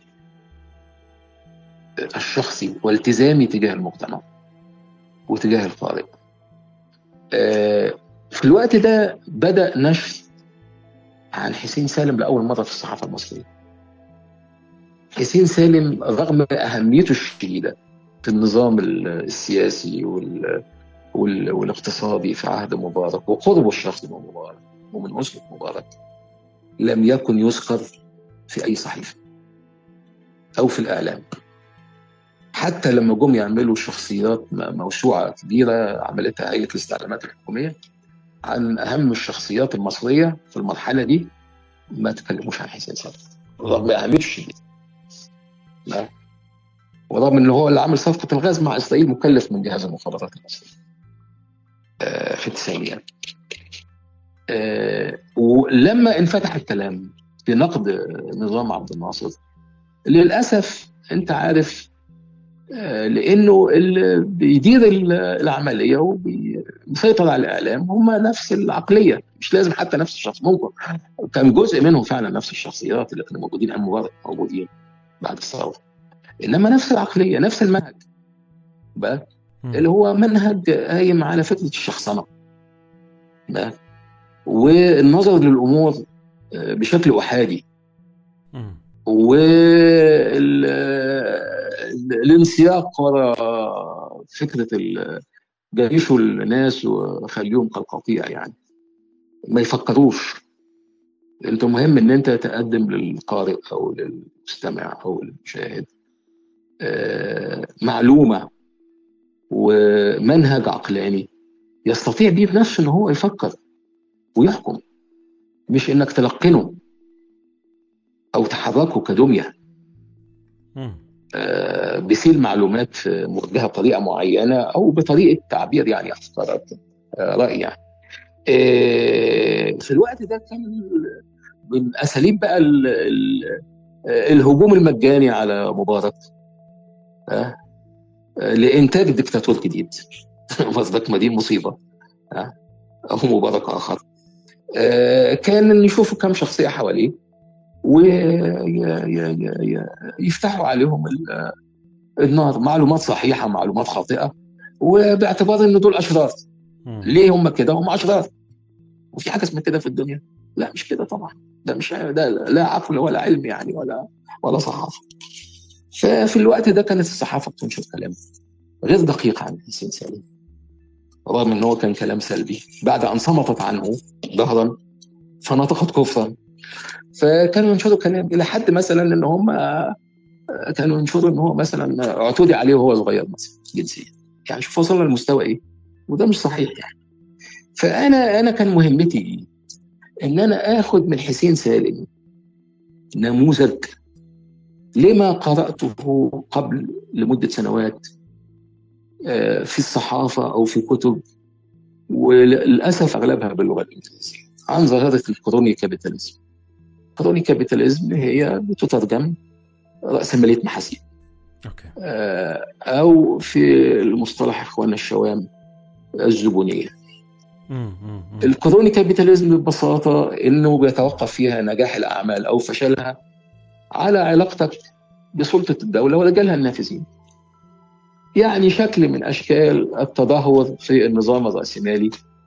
الشخصي والتزامي تجاه المجتمع وتجاه القارئ آه، في الوقت ده بدا نشر عن حسين سالم لاول مره في الصحافه المصريه حسين سالم رغم اهميته الشديده في النظام السياسي وال... وال... والاقتصادي في عهد مبارك وقربه الشخصي من مبارك ومن اسره مبارك لم يكن يذكر في اي صحيفه او في الاعلام حتى لما جم يعملوا شخصيات م- موسوعه كبيره عملتها هيئه الاستعلامات الحكوميه عن اهم الشخصيات المصريه في المرحله دي ما تكلموش عن حسين سالم رغم اهميته الشديده لا. ورغم ان هو اللي عامل صفقه الغاز مع اسرائيل مكلف من جهاز المخابرات المصري آه، في التسعينيات آه، ولما انفتح الكلام في نقد نظام عبد الناصر للاسف انت عارف آه، لانه اللي بيدير ال- العمليه وبيسيطر على الاعلام هم نفس العقليه مش لازم حتى نفس الشخص ممكن كان جزء منهم فعلا نفس الشخصيات اللي كانوا موجودين ايام مبارك موجودين بعد الثوره انما نفس العقليه نفس المنهج بقى مم. اللي هو منهج قايم على فكره الشخصنه بقى والنظر للامور آه، بشكل احادي مم. والانسياق وراء فكره ال- جيشوا الناس وخليهم كالقطيع يعني ما يفكروش انت مهم ان انت تقدم للقارئ او للمستمع او للمشاهد آه، معلومه ومنهج عقلاني يستطيع بيه بنفسه ان هو يفكر ويحكم مش انك تلقنه او تحركه كدميه مم. آه، بيسيل معلومات آه، موجهه بطريقه معينه او بطريقه تعبير يعني افكار آه، راي يعني آه، في الوقت ده كان من اساليب بقى ال- ال- آه، الهجوم المجاني على مبارك آه، آه، لانتاج دكتاتور جديد وصلك ما دي مصيبه آه، او مبارك اخر آه، كان نشوفوا كم شخصيه حواليه ويفتحوا عليهم ال- النار معلومات صحيحه معلومات خاطئه وباعتبار ان دول اشرار مم. ليه هم كده هم اشرار وفي حاجه اسمها كده في الدنيا لا مش كده طبعا ده مش ده لا عقل ولا علم يعني ولا ولا صحافه ففي الوقت ده كانت الصحافه بتنشر كلام غير دقيق عن حسين سالم رغم ان هو كان كلام سلبي بعد ان صمتت عنه ظهرا فنطقت كفرا فكانوا ينشروا كلام الى حد مثلا ان هم كانوا ينشروا ان هو مثلا اعتدي عليه وهو صغير مثلا جنسيا يعني شوف وصلنا لمستوى ايه وده مش صحيح يعني فانا انا كان مهمتي ان انا اخد من حسين سالم نموذج لما قراته قبل لمده سنوات آه، في الصحافه او في كتب وللاسف اغلبها باللغه الانجليزيه عن ظاهره الكروني كابيتاليزم كروني كابيتاليزم هي بتترجم رأسمالية محاسيب اوكي آه، أو في المصطلح إخواننا الشوام الزبونية مم. مم. مم. الكروني كابيتاليزم ببساطة إنه بيتوقف فيها نجاح الأعمال أو فشلها على علاقتك بسلطة الدولة ورجالها النافذين يعني شكل من أشكال التدهور في النظام الرأسمالي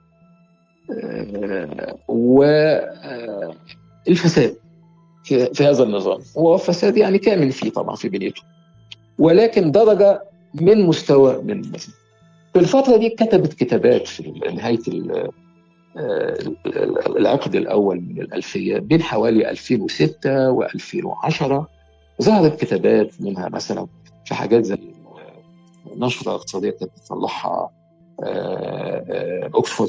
والفساد في في هذا النظام هو فساد يعني كامل فيه طبعا في بنيته ولكن درجة من مستوى من في الفترة دي كتبت كتابات في نهاية ال- العقد الأول من الألفية بين حوالي 2006 و2010 ظهرت كتابات منها مثلا في حاجات زي نشرة اقتصادية كانت بتطلعها أوكسفورد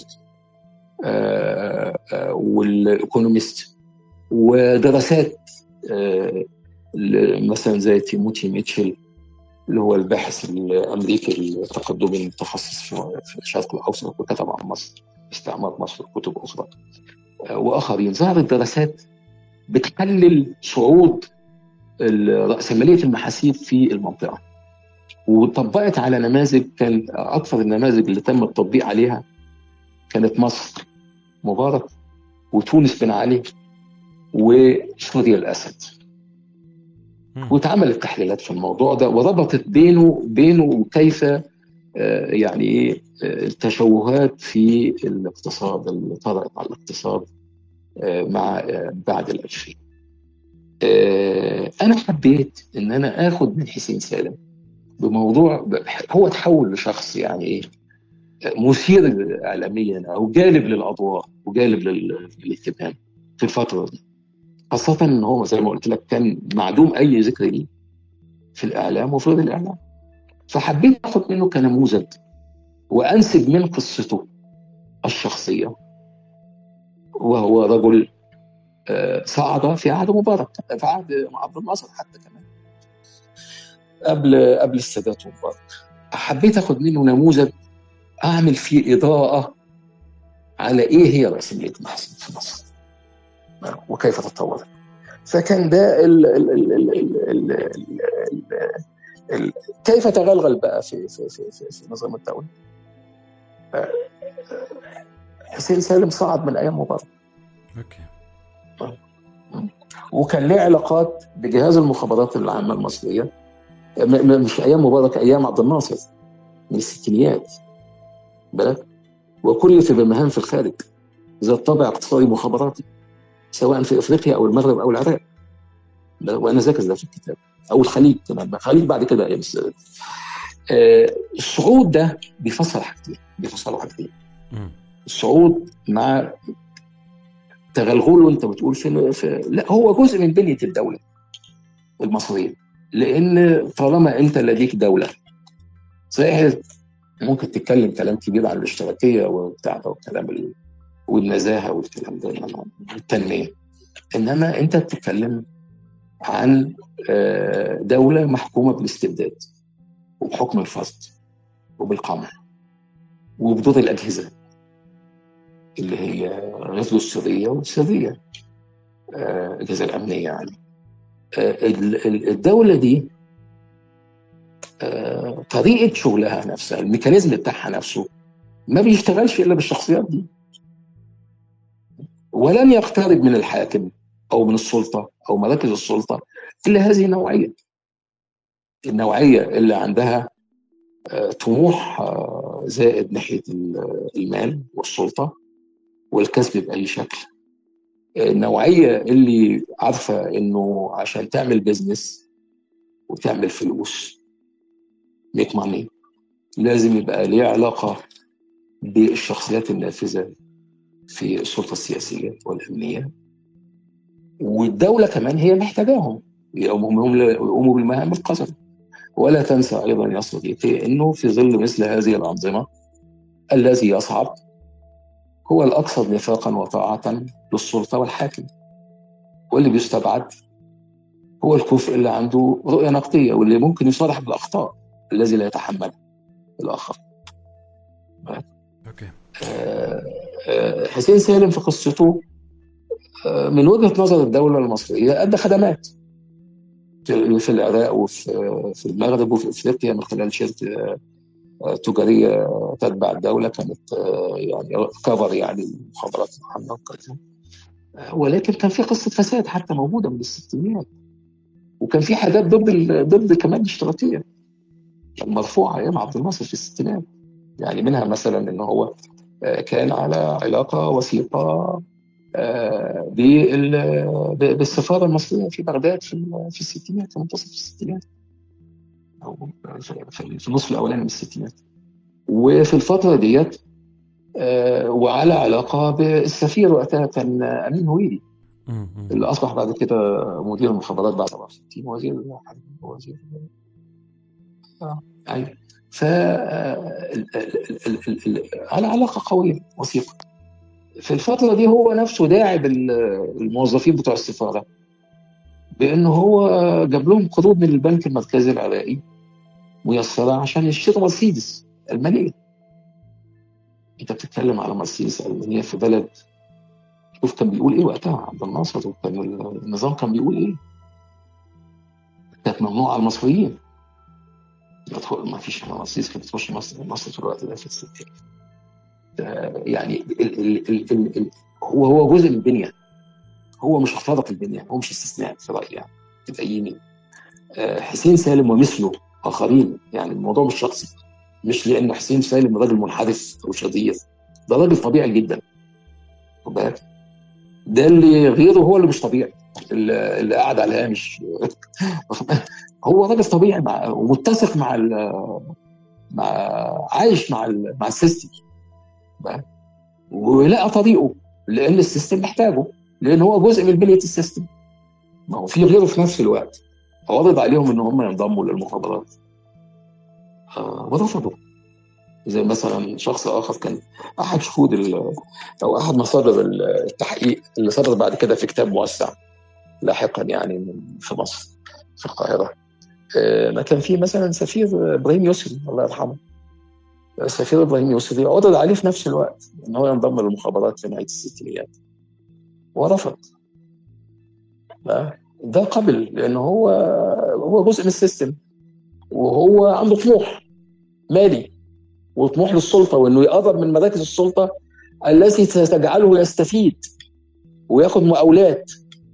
والإيكونومست ودراسات مثلا زي تيموتي ميتشل اللي هو الباحث الامريكي التقدمي المتخصص في الشرق الاوسط وكتب عن مصر استعمار مصر كتب اخرى واخرين ظهرت دراسات بتحلل صعود رأسمالية المحاسيب في المنطقة وطبقت على نماذج كان أكثر النماذج اللي تم التطبيق عليها كانت مصر مبارك وتونس بن علي وسوريا الأسد واتعملت تحليلات في الموضوع ده وربطت بينه بينه وكيف يعني ايه التشوهات في الاقتصاد اللي طرأت على الاقتصاد مع بعد الألفين أنا حبيت إن أنا آخد من حسين سالم بموضوع هو تحول لشخص يعني إيه مثير إعلاميا أو جالب للأضواء وجالب للاهتمام في الفترة دي خاصة إن هو زي ما قلت لك كان معدوم أي ذكر ليه في الإعلام وفي غير الإعلام فحبيت آخد منه كنموذج وأنسب من قصته الشخصية وهو رجل صعد في عهد مبارك في عهد عبد الناصر حتى كمان قبل قبل السادات ومبارك حبيت اخد منه نموذج اعمل فيه اضاءه على ايه هي راسماليه المحاسن في مصر وكيف تطورت فكان ده ال ال ال ال ال ال ال ال كيف تغلغل بقى في في في في, في نظام الدوله حسين سالم صعد من ايام مبارك اوكي وكان له علاقات بجهاز المخابرات العامه المصريه مش ايام مبارك ايام عبد الناصر من الستينيات بالك وكلف بمهام في الخارج ذات طابع اقتصادي مخابراتي سواء في افريقيا او المغرب او العراق وانا ذاكر ده في الكتاب او الخليج كمان الخليج بعد كده ايام السادات آه الصعود ده بيفسر حاجتين بيفسروا حاجتين الصعود مع تغلغله انت بتقول في, في لا هو جزء من بنيه الدوله المصريه لان طالما انت لديك دوله صحيح ممكن تتكلم كلام كبير عن الاشتراكيه وبتاع ده والكلام ال... والنزاهه والكلام ده التنميه انما انت بتتكلم عن دوله محكومه بالاستبداد وبحكم الفرد وبالقمع وبدور الاجهزه اللي هي غزو السريه والسريه الاجهزه الامنيه يعني الدوله دي طريقه شغلها نفسها الميكانيزم بتاعها نفسه ما بيشتغلش الا بالشخصيات دي ولن يقترب من الحاكم او من السلطه او مراكز السلطه الا هذه النوعيه النوعيه اللي عندها طموح زائد ناحيه المال والسلطه والكسب باي شكل النوعيه اللي عارفه انه عشان تعمل بيزنس وتعمل فلوس ميك ماني لازم يبقى ليه علاقه بالشخصيات النافذه في السلطه السياسيه والامنيه والدوله كمان هي محتاجاهم يقوموا بالمهام القذره ولا تنسى ايضا يا صديقي انه في ظل مثل هذه الانظمه الذي يصعد هو الاكثر نفاقا وطاعه للسلطه والحاكم واللي بيستبعد هو الكفء اللي عنده رؤيه نقديه واللي ممكن يصارح بالاخطاء الذي لا يتحملها الاخر. اوكي. حسين سالم في قصته من وجهه نظر الدوله المصريه ادى خدمات في العراق وفي في المغرب وفي افريقيا من خلال شركه تجاريه تتبع الدوله كانت يعني كفر يعني المخابرات العامه وكذا ولكن كان في قصه فساد حتى موجوده من الستينات وكان في حاجات ضد ضد كمان الاشتراكيه مرفوعه ايام عبد الناصر في الستينات يعني منها مثلا ان هو كان على علاقه وثيقه بالسفاره المصريه في بغداد في في الستينات في منتصف الستينات او في النصف الاولاني من الستينات وفي الفتره ديت آه، وعلى علاقه بالسفير وقتها كان امين هويدي مم. مم. اللي اصبح بعد كده مدير المخابرات بعد 64 وزير وزير اه ايوه ف آه، ال- ال- ال- ال- ال- على علاقه قويه وثيقه في الفتره دي هو نفسه داعب ال- الموظفين بتوع السفاره بانه هو جاب لهم قروض من البنك المركزي العراقي ميسره عشان يشتروا مرسيدس المانيه انت بتتكلم على مرسيدس المانيه في بلد شوف كان بيقول ايه وقتها عبد الناصر وكان النظام كان بيقول ايه كانت ممنوعه على المصريين يدخل ما فيش مرسيدس كانت بتخش مصر مصر في الوقت ده في الستينات آه، يعني ال ال ال ال ال هو هو جزء من البنيه هو مش خارق البنيه هو مش استثناء في رايي يعني تبيني آه، حسين سالم ومثله اخرين يعني الموضوع مش شخصي مش لان حسين سالم راجل منحرف او شرير ده راجل طبيعي جدا خد بالك ده اللي غيره هو اللي مش طبيعي اللي اللي قاعد على الهامش هو راجل طبيعي مع ومتسق مع ال- مع عايش مع ال- مع السيستم بقى. ولقى طريقه لان السيستم محتاجه لان هو جزء من بنيه السيستم ما هو في غيره في نفس الوقت عرض عليهم ان هم ينضموا للمخابرات آه، ورفضوا زي مثلا شخص اخر كان احد شهود ال- او احد مصادر التحقيق اللي صدر بعد كده في كتاب موسع لاحقا يعني من في مصر في القاهره آه، ما كان في مثلا سفير ابراهيم يسري الله يرحمه السفير ابراهيم يسري عرض عليه في نفس الوقت ان هو ينضم للمخابرات في نهايه الستينيات ورفض لا، ده قبل لان هو هو جزء من السيستم وهو عنده طموح مالي وطموح للسلطه وانه يقرب من مراكز السلطه التي ستجعله يستفيد وياخد مقاولات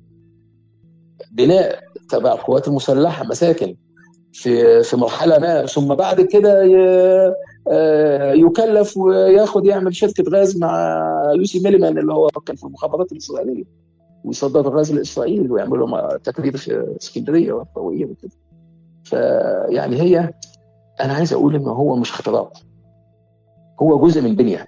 بناء تبع القوات المسلحه مساكن في في مرحله ما ثم بعد كده ي- آه، يكلف وياخد يعمل شركه غاز مع يوسي ميليمان اللي هو كان في المخابرات الاسرائيليه ويصدر الغاز لاسرائيل ويعملوا مع- تكرير في اسكندريه والطويل وكده فيعني هي انا عايز اقول ان هو مش اختراق هو جزء من البنيه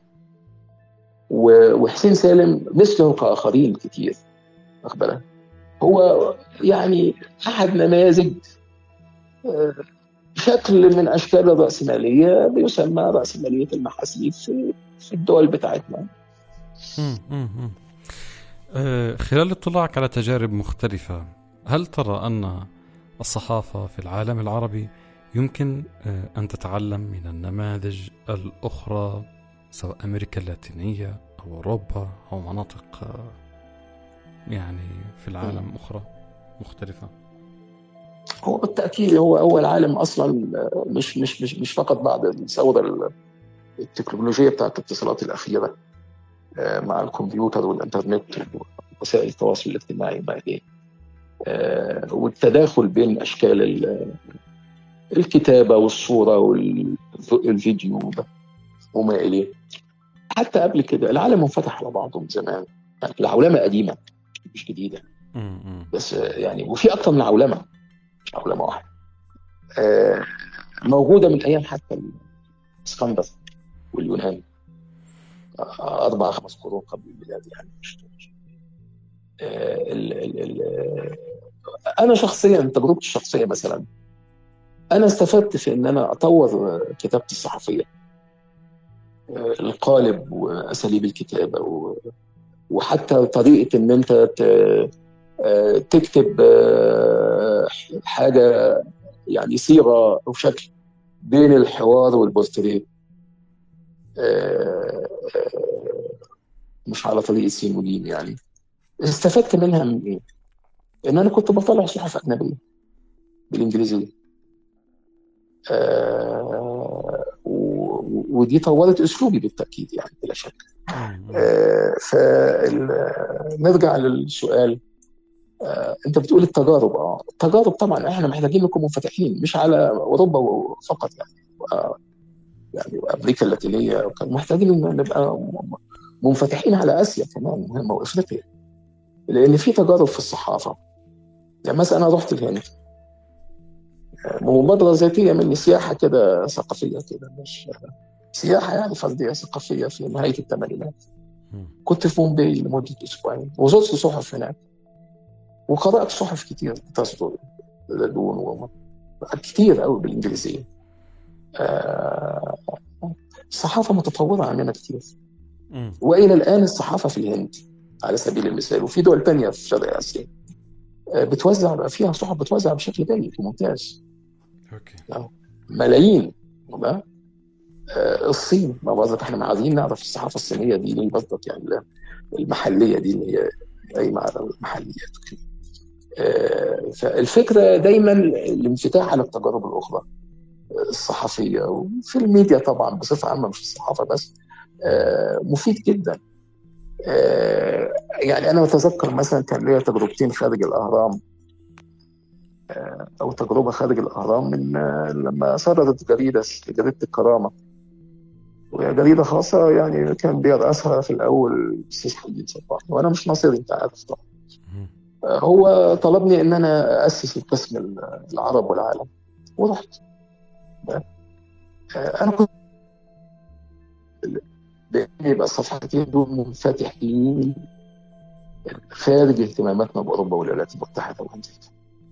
و- وحسين سالم مثله كاخرين كتير واخد بالك هو يعني احد نماذج آه، شكل من اشكال الراسماليه بيسمى راسماليه المحاسيب في في الدول بتاعتنا مم. مم. مم. آه، خلال اطلاعك على تجارب مختلفة هل ترى أن الصحافة في العالم العربي يمكن آه، أن تتعلم من النماذج الأخرى سواء أمريكا اللاتينية أو أوروبا أو مناطق آه، يعني في العالم أخرى مختلفة هو بالتاكيد هو اول عالم اصلا آه، مش مش مش مش فقط بعد الثوره التكنولوجيه بتاعت الاتصالات الاخيره آه، مع الكمبيوتر والانترنت ووسائل التواصل الاجتماعي وما اليه آه، والتداخل بين اشكال ال- الكتابه والصوره والفيديو وما اليه حتى قبل كده العالم منفتح على بعضه من زمان يعني العولمه قديمه مش جديده مم. مم. بس آه، يعني وفي اكثر من عولمه مش عولمه واحده آه، موجوده من ايام حتى الاسكندر واليونان آه، اربع خمس قرون قبل الميلاد يعني مش آه، ال ال ال انا شخصيا تجربتي الشخصيه مثلا انا استفدت في ان انا اطور كتابتي الصحفيه آه، القالب واساليب الكتابه و- وحتى طريقه ان انت ت- آه، تكتب آه، حاجه يعني صيغه او شكل بين الحوار والبورتريه آه، آه، مش على طريقه سين وجيم يعني استفدت منها من ايه؟ ان انا كنت بطلع صحف اجنبيه بالانجليزيه آه، و- ودي طورت اسلوبي بالتاكيد يعني بلا شك مم. آه، فال- نرجع للسؤال آه، انت بتقول التجارب اه التجارب طبعا احنا محتاجين نكون منفتحين مش على اوروبا فقط يعني آه، يعني وامريكا اللاتينيه وكان محتاجين إن نبقى م- منفتحين على اسيا كمان مهمه وافريقيا لان في تجارب في الصحافه يعني مثلا انا رحت الهند آه، مبادره ذاتيه مني سياحه كده ثقافيه كده مش سياحه يعني فرديه ثقافيه في نهايه الثمانينات مم. كنت في مومباي لمده اسبوعين وزرت صحف هناك وقرات صحف كتير تصدر لدون و... كتير قوي بالانجليزيه آه، الصحافه متطوره عننا كتير مم. والى الان الصحافه في الهند على سبيل المثال وفي دول تانية في شرق اسيا آه، بتوزع بقى فيها صحف بتوزع بشكل جيد وممتاز اوكي ملايين تمام؟ آه، الصين ما برضك احنا عايزين نعرف الصحافه الصينيه دي ليه برضك يعني لا، المحليه دي اللي هي قايمه على المحليات وكده. آه، فالفكره دايما الانفتاح على التجارب الاخرى آه، الصحفيه وفي الميديا طبعا بصفه عامه مش الصحافه بس آه، مفيد جدا آه، يعني انا اتذكر مثلا كان ليا تجربتين خارج الاهرام آه، او تجربه خارج الاهرام من آه، لما صدرت جريده جريده الكرامه وهي جريده خاصه يعني كان بيرأسها في الاول الاستاذ حمدين صباح وانا مش ناصري انت عارف طبعا مم. آه، هو طلبني ان انا اسس القسم العرب والعالم ورحت آه، انا كنت بان يبقى الصفحتين دول منفتحين خارج اهتماماتنا باوروبا والولايات المتحده وامريكا.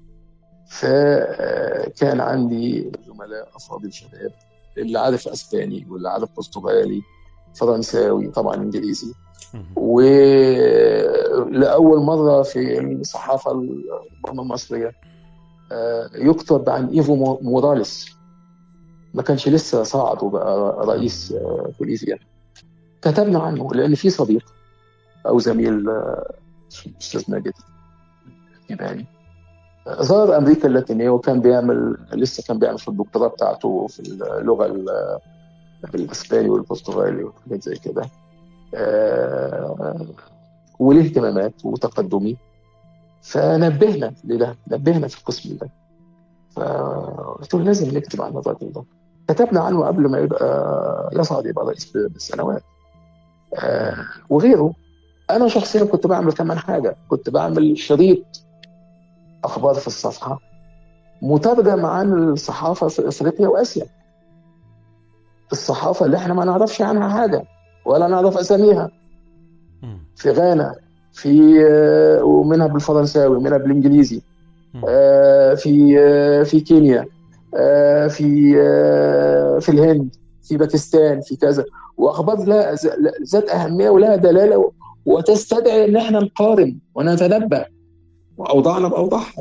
فكان عندي زملاء افاضل شباب اللي عارف اسباني واللي عارف برتغالي فرنساوي طبعا انجليزي مم. ولأول مرة في الصحافة المصرية آه، يكتب عن إيفو مو- موراليس ما كانش لسه صعد وبقى رئيس آه، بوليفيا كتبنا عنه لأن في صديق أو زميل آه، أستاذ ماجد يباني زار أمريكا اللاتينية وكان بيعمل لسه كان بيعمل في الدكتوراه بتاعته في اللغة ال- بالإسباني والبرتغالي وحاجات زي كده آه، وليه اهتمامات وتقدمي فنبهنا لده نبهنا في القسم ده فقلت له لازم نكتب عن الراجل ده كتبنا عنه قبل ما يبقى يصعد يبقى رئيس بالسنوات آه، وغيره انا شخصيا كنت بعمل كمان حاجه كنت بعمل شريط اخبار في الصفحه مترجم عن الصحافه في افريقيا واسيا الصحافه اللي احنا ما نعرفش عنها حاجه ولا نعرف اساميها مم. في غانا في آه، ومنها بالفرنساوي ومنها بالانجليزي مم. آه، في آه، في كينيا آه، في آه، في الهند في باكستان في كذا واخبار لا ز- لا- ذات اهميه ولها دلاله وتستدعي ان احنا نقارن ونتنبأ واوضاعنا باوضاعها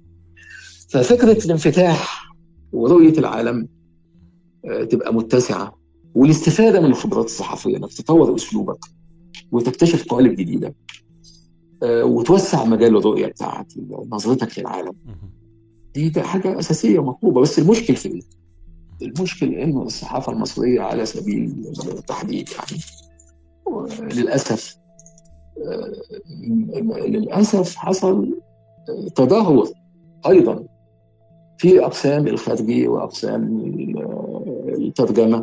ففكره الانفتاح ورؤيه العالم آه، تبقى متسعه والاستفاده من الخبرات الصحفيه انك تطور اسلوبك وتكتشف قوالب جديده آه، وتوسع مجال الرؤيه بتاعت نظرتك للعالم مم. دي ده حاجه اساسيه ومطلوبه بس المشكل في ايه؟ المشكل انه الصحافه المصريه على سبيل التحديد يعني للاسف آه، للاسف حصل آه، تدهور ايضا في اقسام الخارجي واقسام الترجمه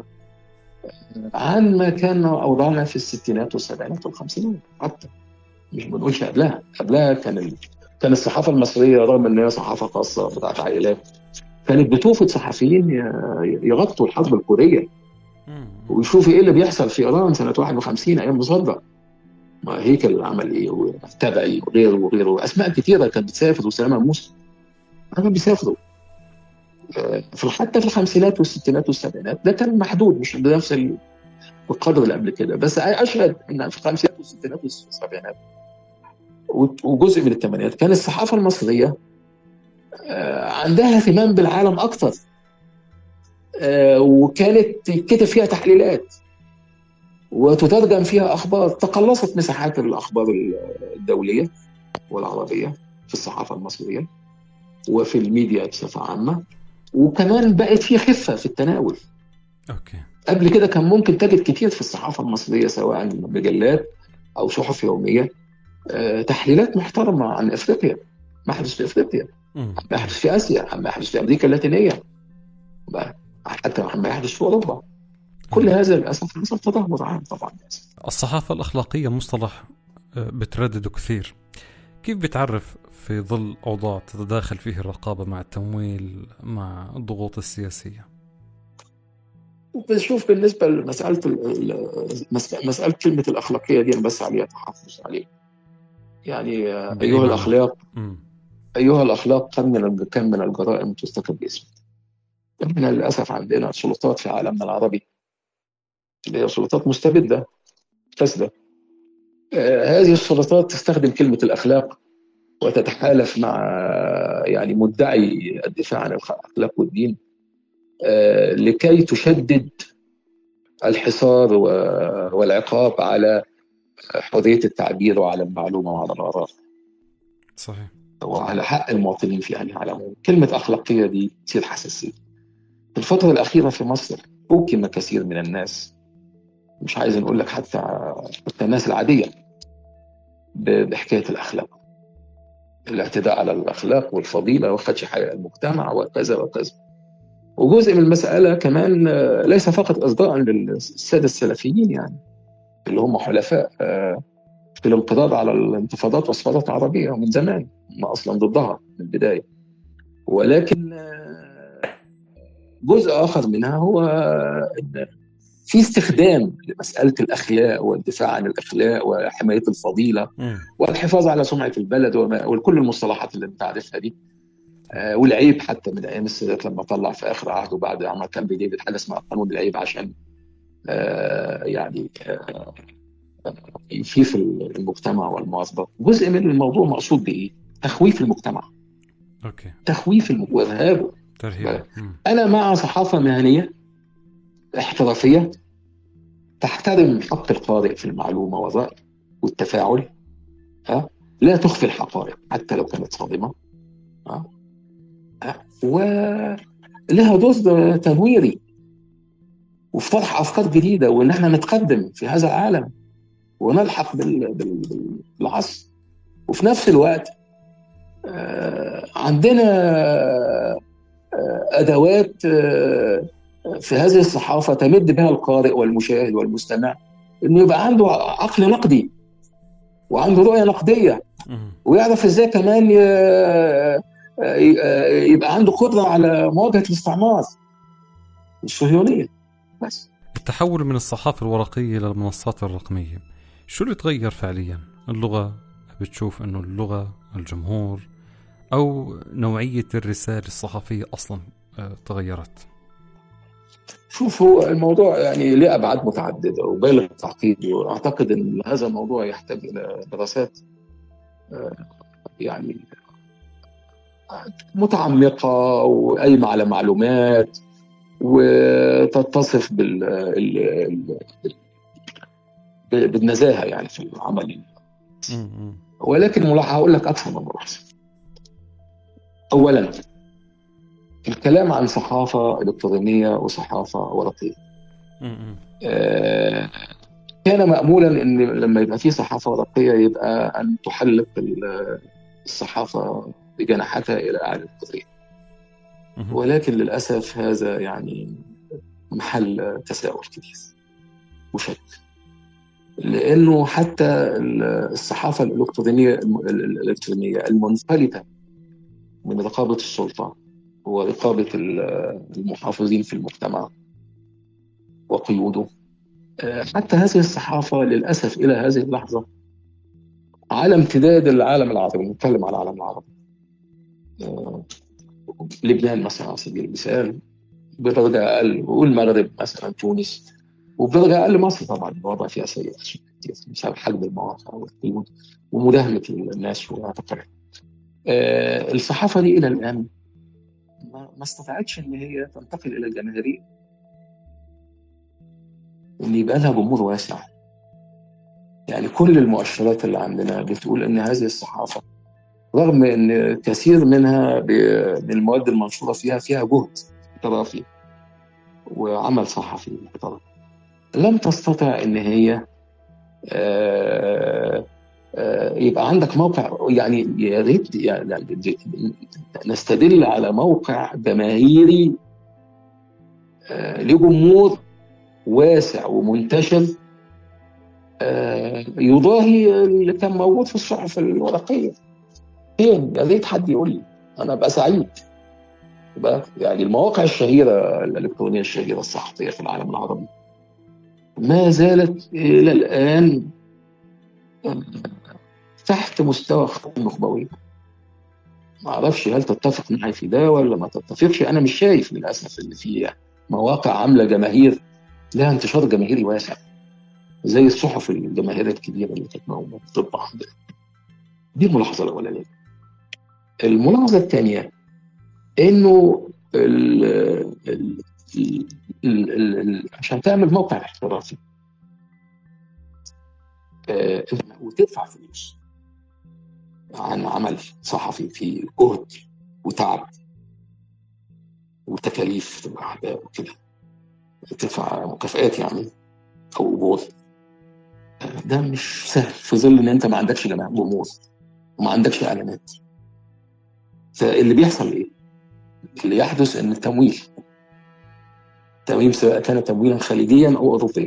عن ما كان اوضاعنا في الستينات والسبعينات والخمسينات حتى مش بنقولش قبلها قبلها كان ال... كان الصحافه المصريه رغم ان هي صحافه خاصه بتاعت عائلات كانت بتوفد صحفيين ي- يغطوا الحرب الكوريه مم. ويشوفوا ايه اللي بيحصل في ايران سنه 51 ايام مصدق ما هيكل عمل ايه وتبعي وغيره وغيره اسماء كثيره كانت بتسافر وسلامه موسى كانوا بيسافروا آه، في حتى في الخمسينات والستينات والسبعينات ده كان محدود مش بنفس ال- القدر اللي قبل كده بس اشهد ان في الخمسينات والستينات والسبعينات وجزء من الثمانينات كان الصحافه المصريه آه، عندها اهتمام بالعالم اكثر آه، وكانت تكتب فيها تحليلات وتترجم فيها اخبار تقلصت مساحات الاخبار الدوليه والعربيه في الصحافه المصريه وفي الميديا بصفه عامه وكمان بقت في خفه في التناول اوكي قبل كده كان ممكن تجد كتير في الصحافه المصريه سواء مجلات او صحف يوميه آه، تحليلات محترمه عن افريقيا ما حدث في افريقيا مم. ما يحدث في اسيا ما يحدث في امريكا اللاتينيه ما- حتى ما يحدث في اوروبا كل هذا للاسف حصل تدهور عام طبعا الصحافة الأخلاقية مصطلح آه، بتردده كثير كيف بتعرف في ظل أوضاع تتداخل فيه الرقابة مع التمويل مع الضغوط السياسية بشوف بالنسبه لمساله مساله كلمه الاخلاقيه دي انا بس عليها تحفظ عليه يعني ايها الاخلاق ايها الاخلاق كم من كم من الجرائم ترتكب باسمك احنا للاسف عندنا سلطات في عالمنا العربي اللي هي سلطات مستبده فاسده آه هذه السلطات تستخدم كلمه الاخلاق وتتحالف مع يعني مدعي الدفاع عن الاخلاق والدين آه لكي تشدد الحصار والعقاب على حريه التعبير وعلى المعلومه وعلى الاراء. صحيح. وعلى حق المواطنين في ان يعلموا، كلمه اخلاقيه دي تصير حساسيه. في الفتره الاخيره في مصر اوكم كثير من الناس مش عايز نقول لك حتى حتى الناس العاديه بحكايه الاخلاق. الاعتداء على الاخلاق والفضيله وخدش حق المجتمع وكذا وكذا. وجزء من المساله كمان ليس فقط اصداء للساده السلفيين يعني اللي هم حلفاء في الانقضاض على الانتفاضات والثورات العربيه من زمان هم اصلا ضدها من البدايه ولكن جزء اخر منها هو ان في استخدام لمساله الاخلاق والدفاع عن الاخلاق وحمايه الفضيله والحفاظ على سمعه البلد وكل المصطلحات اللي انت عارفها دي والعيب حتى من ايام السادات لما طلع في اخر عهده بعد عمل كان ديفيد حاجه اسمها قانون العيب عشان آه يعني آه يخيف المجتمع والمواظبه جزء من الموضوع مقصود بايه؟ تخويف المجتمع اوكي تخويف وارهابه ترهيب انا مع صحافه مهنيه احترافيه تحترم حق القارئ في المعلومه والراي والتفاعل ها لا تخفي الحقائق حتى لو كانت صادمه ها ولها دور تنويري وفي طرح افكار جديده وان احنا نتقدم في هذا العالم ونلحق بالعصر وفي نفس الوقت عندنا ادوات في هذه الصحافه تمد بها القارئ والمشاهد والمستمع انه يبقى عنده عقل نقدي وعنده رؤيه نقديه ويعرف ازاي كمان يبقى عنده قدره على مواجهه الاستعمار الصهيونيه بس التحول من الصحافه الورقيه للمنصات الرقميه شو اللي تغير فعليا اللغه بتشوف انه اللغه الجمهور او نوعيه الرساله الصحفيه اصلا تغيرت شوف هو الموضوع يعني له ابعاد متعدده وبالغ التعقيد واعتقد ان هذا الموضوع يحتاج الى دراسات يعني متعمقه وقايمه على معلومات وتتصف بال بالنزاهه يعني في العمل ولكن هقول لك اكثر من ملاحظه اولا الكلام عن صحافه الكترونيه وصحافه ورقيه آه كان مامولا ان لما يبقى في صحافه ورقيه يبقى ان تحلق الصحافه بجناحاتها الى اعلى القضيه ولكن للاسف هذا يعني محل تساؤل كبير وشك لانه حتى الصحافه الالكترونيه الالكترونيه المنفلته من رقابه السلطه ورقابه المحافظين في المجتمع وقيوده حتى هذه الصحافه للاسف الى هذه اللحظه على امتداد العالم العربي نتكلم على العالم العربي لبنان مثلا على سبيل المثال بدرجه اقل والمغرب مثلا تونس وبدرجه اقل مصر طبعا الوضع فيها سيء بسبب حجم المواقع والقيود ومداهمه الناس واعتقالهم. آه الصحافه دي الى الان ما استطاعتش ان هي تنتقل الى الجماهيريه. ان يبقى لها جمهور واسع. يعني كل المؤشرات اللي عندنا بتقول ان هذه الصحافه رغم ان كثير منها من المواد المنشوره فيها فيها جهد احترافي وعمل صحفي احترافي لم تستطع ان هي آآ آآ يبقى عندك موقع يعني يا ريت يعني نستدل على موقع جماهيري لجمهور واسع ومنتشر يضاهي اللي كان موجود في الصحف الورقيه فين يا ريت حد يقول لي انا ابقى سعيد بقى يعني المواقع الشهيرة الإلكترونية الشهيرة الصحفية في العالم العربي ما زالت إلى الآن تحت مستوى خط النخبوية ما اعرفش هل تتفق معي في ده ولا ما تتفقش انا مش شايف للاسف ان في مواقع عامله جماهير لها انتشار جماهيري واسع زي الصحف الجماهيريه الكبيره اللي كانت موجوده عندنا دي الملاحظه الاولانيه الملاحظه الثانيه انه ال ال ال ال ال عشان تعمل موقع احترافي آه وتدفع فلوس عن عمل صحفي في جهد وتعب وتكاليف واعباء وكده تدفع مكافآت يعني او اجور ده مش سهل في ظل ان انت ما عندكش جمهور وما عندكش اعلانات فاللي بيحصل ايه؟ اللي يحدث ان التمويل التمويل سواء كان تمويلا خليجيا او اوروبيا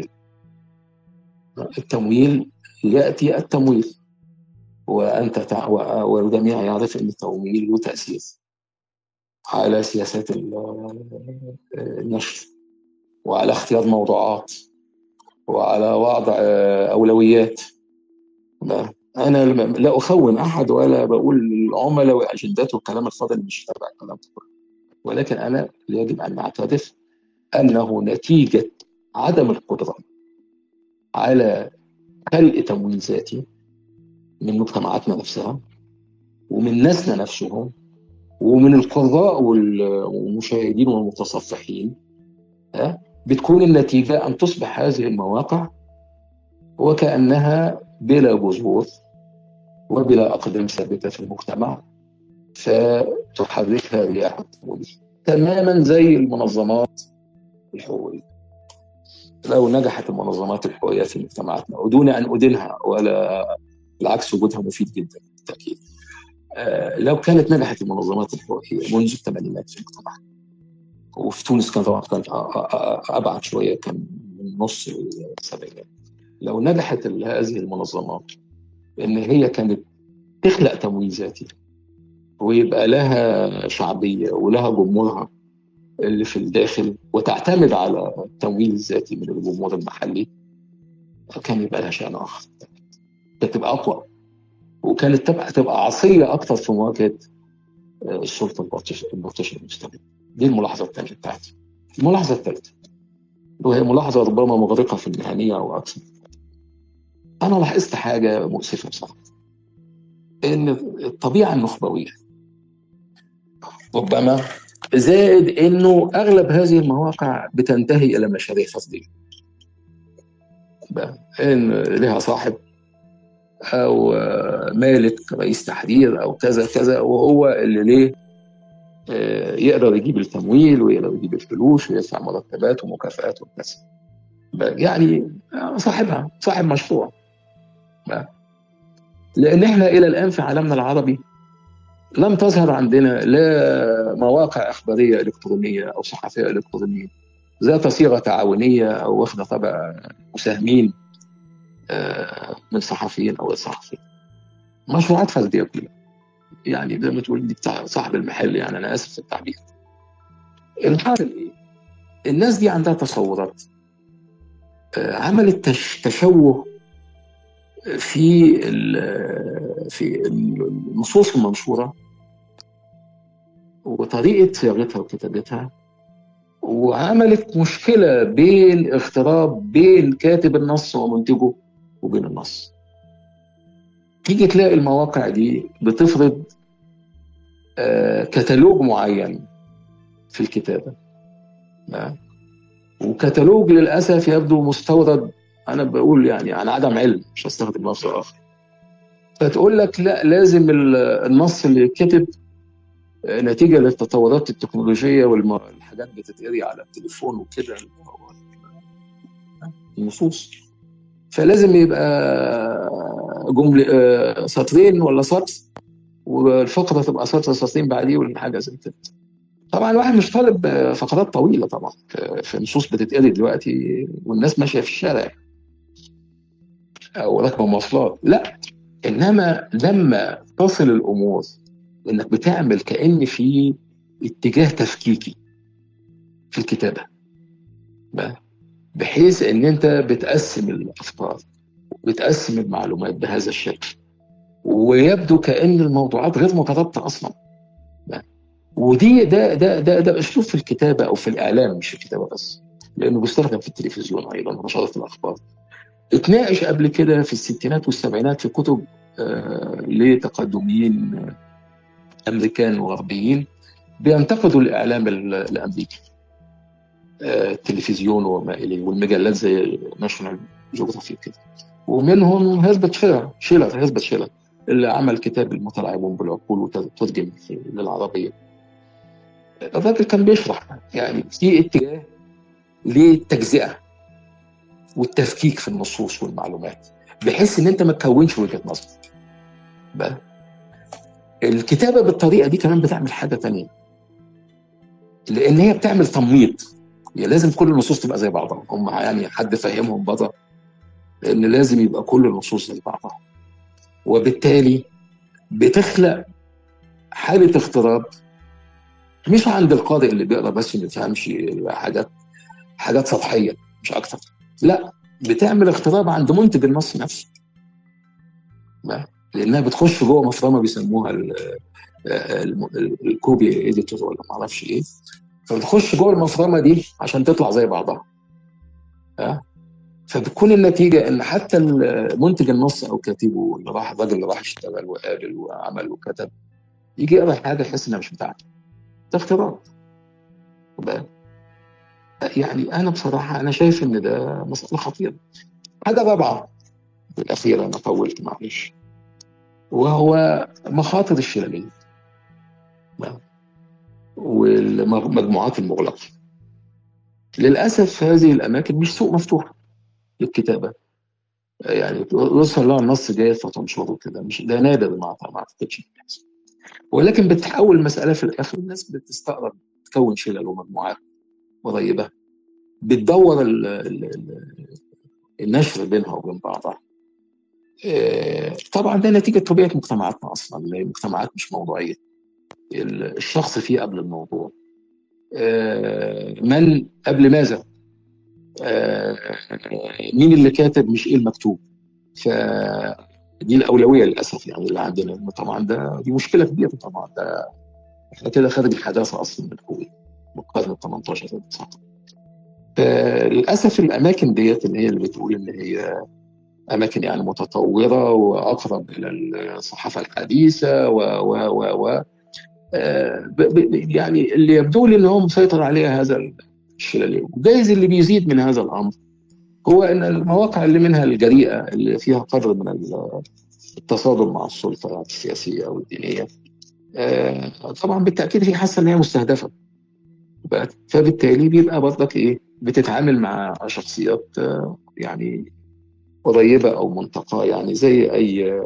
التمويل ياتي التمويل وانت تع... والجميع يعرف ان التمويل له تاثير على سياسات النشر وعلى اختيار موضوعات وعلى وضع اولويات انا لا اخون احد ولا بقول للعملاء واجندات والكلام الفاضل مش تبع الكلام ده ولكن انا يجب ان نعترف انه نتيجه عدم القدره على خلق تمويل ذاتي من مجتمعاتنا نفسها ومن ناسنا نفسهم ومن القراء والمشاهدين والمتصفحين بتكون النتيجة أن تصبح هذه المواقع وكأنها بلا جذور وبلا أقدام ثابتة في المجتمع فتحركها رياح الطول تماما زي المنظمات الحقوقية لو نجحت المنظمات الحقوقية في مجتمعاتنا ودون أن أدينها ولا بالعكس وجودها مفيد جدا بالتأكيد آه لو كانت نجحت المنظمات الحقوقية منذ الثمانينات في المجتمع وفي تونس كان طبعا كان أبعد شوية كان من نص السبعينات لو نجحت هذه المنظمات ان هي كانت تخلق تمويل ذاتي ويبقى لها شعبيه ولها جمهورها اللي في الداخل وتعتمد على التمويل الذاتي من الجمهور المحلي كان يبقى لها شأن آخر كانت تبقى أقوى وكانت تبقى تبقى عصية أكثر في مواجهة السلطة البرتشة المستمرة دي الملاحظة الثانية بتاعتي الملاحظة الثالثة وهي ملاحظة ربما مغرقة في المهنية أو أكثر أنا لاحظت حاجة مؤسفة بصراحة إن الطبيعة النخبوية ربما زائد إنه أغلب هذه المواقع بتنتهي إلى مشاريع فردية إن لها صاحب أو مالك رئيس تحرير أو كذا كذا وهو اللي ليه يقدر يجيب التمويل ويقدر يجيب الفلوس ويدفع مرتبات ومكافآت وكذا يعني صاحبها صاحب مشروع لان احنا الى الان في عالمنا العربي لم تظهر عندنا لا مواقع اخباريه الكترونيه او صحفيه الكترونيه ذات صيغه تعاونيه او واخده طبع مساهمين من صحفيين او صحفيين مشروعات فرديه كلها يعني زي ما تقول دي بتاع صاحب المحل يعني انا اسف في التعبير الحاصل ايه؟ الناس دي عندها تصورات عملت تشوه في في النصوص المنشوره وطريقه صياغتها وكتابتها وعملت مشكله بين اغتراب بين كاتب النص ومنتجه وبين النص تيجي تلاقي المواقع دي بتفرض كتالوج معين في الكتابه وكتالوج للاسف يبدو مستورد انا بقول يعني عن عدم علم مش هستخدم لفظ اخر فتقول لك لا لازم النص اللي يتكتب نتيجه للتطورات التكنولوجيه والحاجات بتتقري على التليفون وكده النصوص فلازم يبقى جمله سطرين ولا سطر والفقره تبقى سطر سطرين بعديه ولا حاجه زي كده طبعا الواحد مش طالب فقرات طويله طبعا في نصوص بتتقري دلوقتي والناس ماشيه في الشارع او راكبه مواصلات لا انما لما تصل الامور انك بتعمل كان في اتجاه تفكيكي في الكتابه بحيث ان انت بتقسم الافكار بتقسم المعلومات بهذا الشكل ويبدو كان الموضوعات غير مترابطه اصلا ودي ده ده ده ده اسلوب في الكتابه او في الاعلام مش في الكتابه بس لانه بيستخدم في التلفزيون ايضا نشرة الاخبار اتناقش قبل كده في الستينات والسبعينات في كتب آه لتقدميين امريكان وغربيين بينتقدوا الاعلام الامريكي آه التلفزيون وما اليه والمجلات زي ناشونال جيوغرافي كده ومنهم هيربرت شيلر شيلر هيربرت شيلر اللي عمل كتاب المتلاعبون بالعقول وترجم للعربيه الراجل كان بيشرح يعني في اتجاه للتجزئه والتفكيك في النصوص والمعلومات بحيث ان انت ما تكونش وجهه نظر بقى الكتابه بالطريقه دي كمان بتعمل حاجه تانية لان هي بتعمل تمويط هي لازم كل النصوص تبقى زي بعضها هم يعني حد فاهمهم بره لان لازم يبقى كل النصوص زي بعضها وبالتالي بتخلق حاله اغتراب مش عند القارئ اللي بيقرا بس ما يفهمش حاجات حاجات سطحيه مش اكتر لا بتعمل اغتراب عند منتج النص نفسه لانها بتخش جوه مفرمه بيسموها الكوبي اديتور ولا ما اعرفش ايه فبتخش جوه المفرمه دي عشان تطلع زي بعضها ها فبتكون النتيجه ان حتى منتج النص او كاتبه اللي راح الراجل اللي راح اشتغل وقابل وعمل وكتب يجي يقرا حاجه يحس انها مش بتاعته ده اختراق يعني انا بصراحه انا شايف ان ده مساله خطيره حاجه رابعه بالاخير انا طولت معلش وهو مخاطر الشلاليه والمجموعات المغلقه للاسف هذه الاماكن مش سوق مفتوح للكتابه يعني يوصل لها النص جاف وتنشره كده مش ده نادر ما ما اعتقدش ولكن بتحول المساله في الاخر الناس بتستقرب تكون شلل ومجموعات قريبه بتدور ال ال النشر بينها وبين بعضها طبعا ده نتيجه طبيعه مجتمعاتنا اصلا اللي هي مجتمعات مش موضوعيه الشخص فيه قبل الموضوع من قبل ماذا مين اللي كاتب مش ايه المكتوب ف دي الاولويه للاسف يعني اللي عندنا طبعا ده دي مشكله كبيره طبعا ده احنا كده خارج الحداثه اصلا من الكويت من القرن ال 18 وال 19 فللاسف الاماكن ديت اللي هي اللي بتقول ان هي اماكن يعني متطوره واقرب الى الصحافه الحديثه و و و و يعني اللي يبدو لي ان هو مسيطر عليها هذا الشلاليه وجايز اللي بيزيد من هذا الامر هو ان المواقع اللي منها الجريئه اللي فيها قدر من التصادم مع السلطه السياسيه او الدينيه طبعا بالتاكيد هي حاسه ان هي مستهدفه فبالتالي بيبقى برضك ايه بتتعامل مع شخصيات يعني قريبه او منطقه يعني زي اي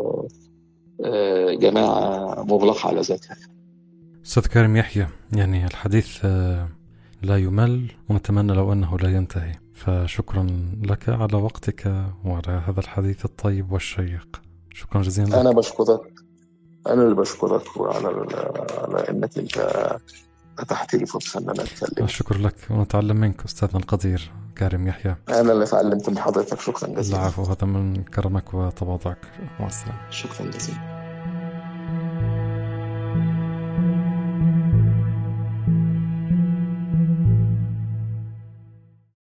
جماعه مغلقه على ذاتها استاذ كريم يحيى يعني الحديث لا يمل ونتمنى لو انه لا ينتهي فشكرا لك على وقتك وعلى هذا الحديث الطيب والشيق شكرا جزيلا لك. انا بشكرك انا اللي بشكرك وعلى على انك انت اتحت لي فرصه ان انا اتكلم شكرا لك ونتعلم منك استاذنا القدير كريم يحيى انا اللي تعلمت من حضرتك شكرا جزيلا العفو هذا من كرمك وتواضعك مع السلامه شكرا جزيلا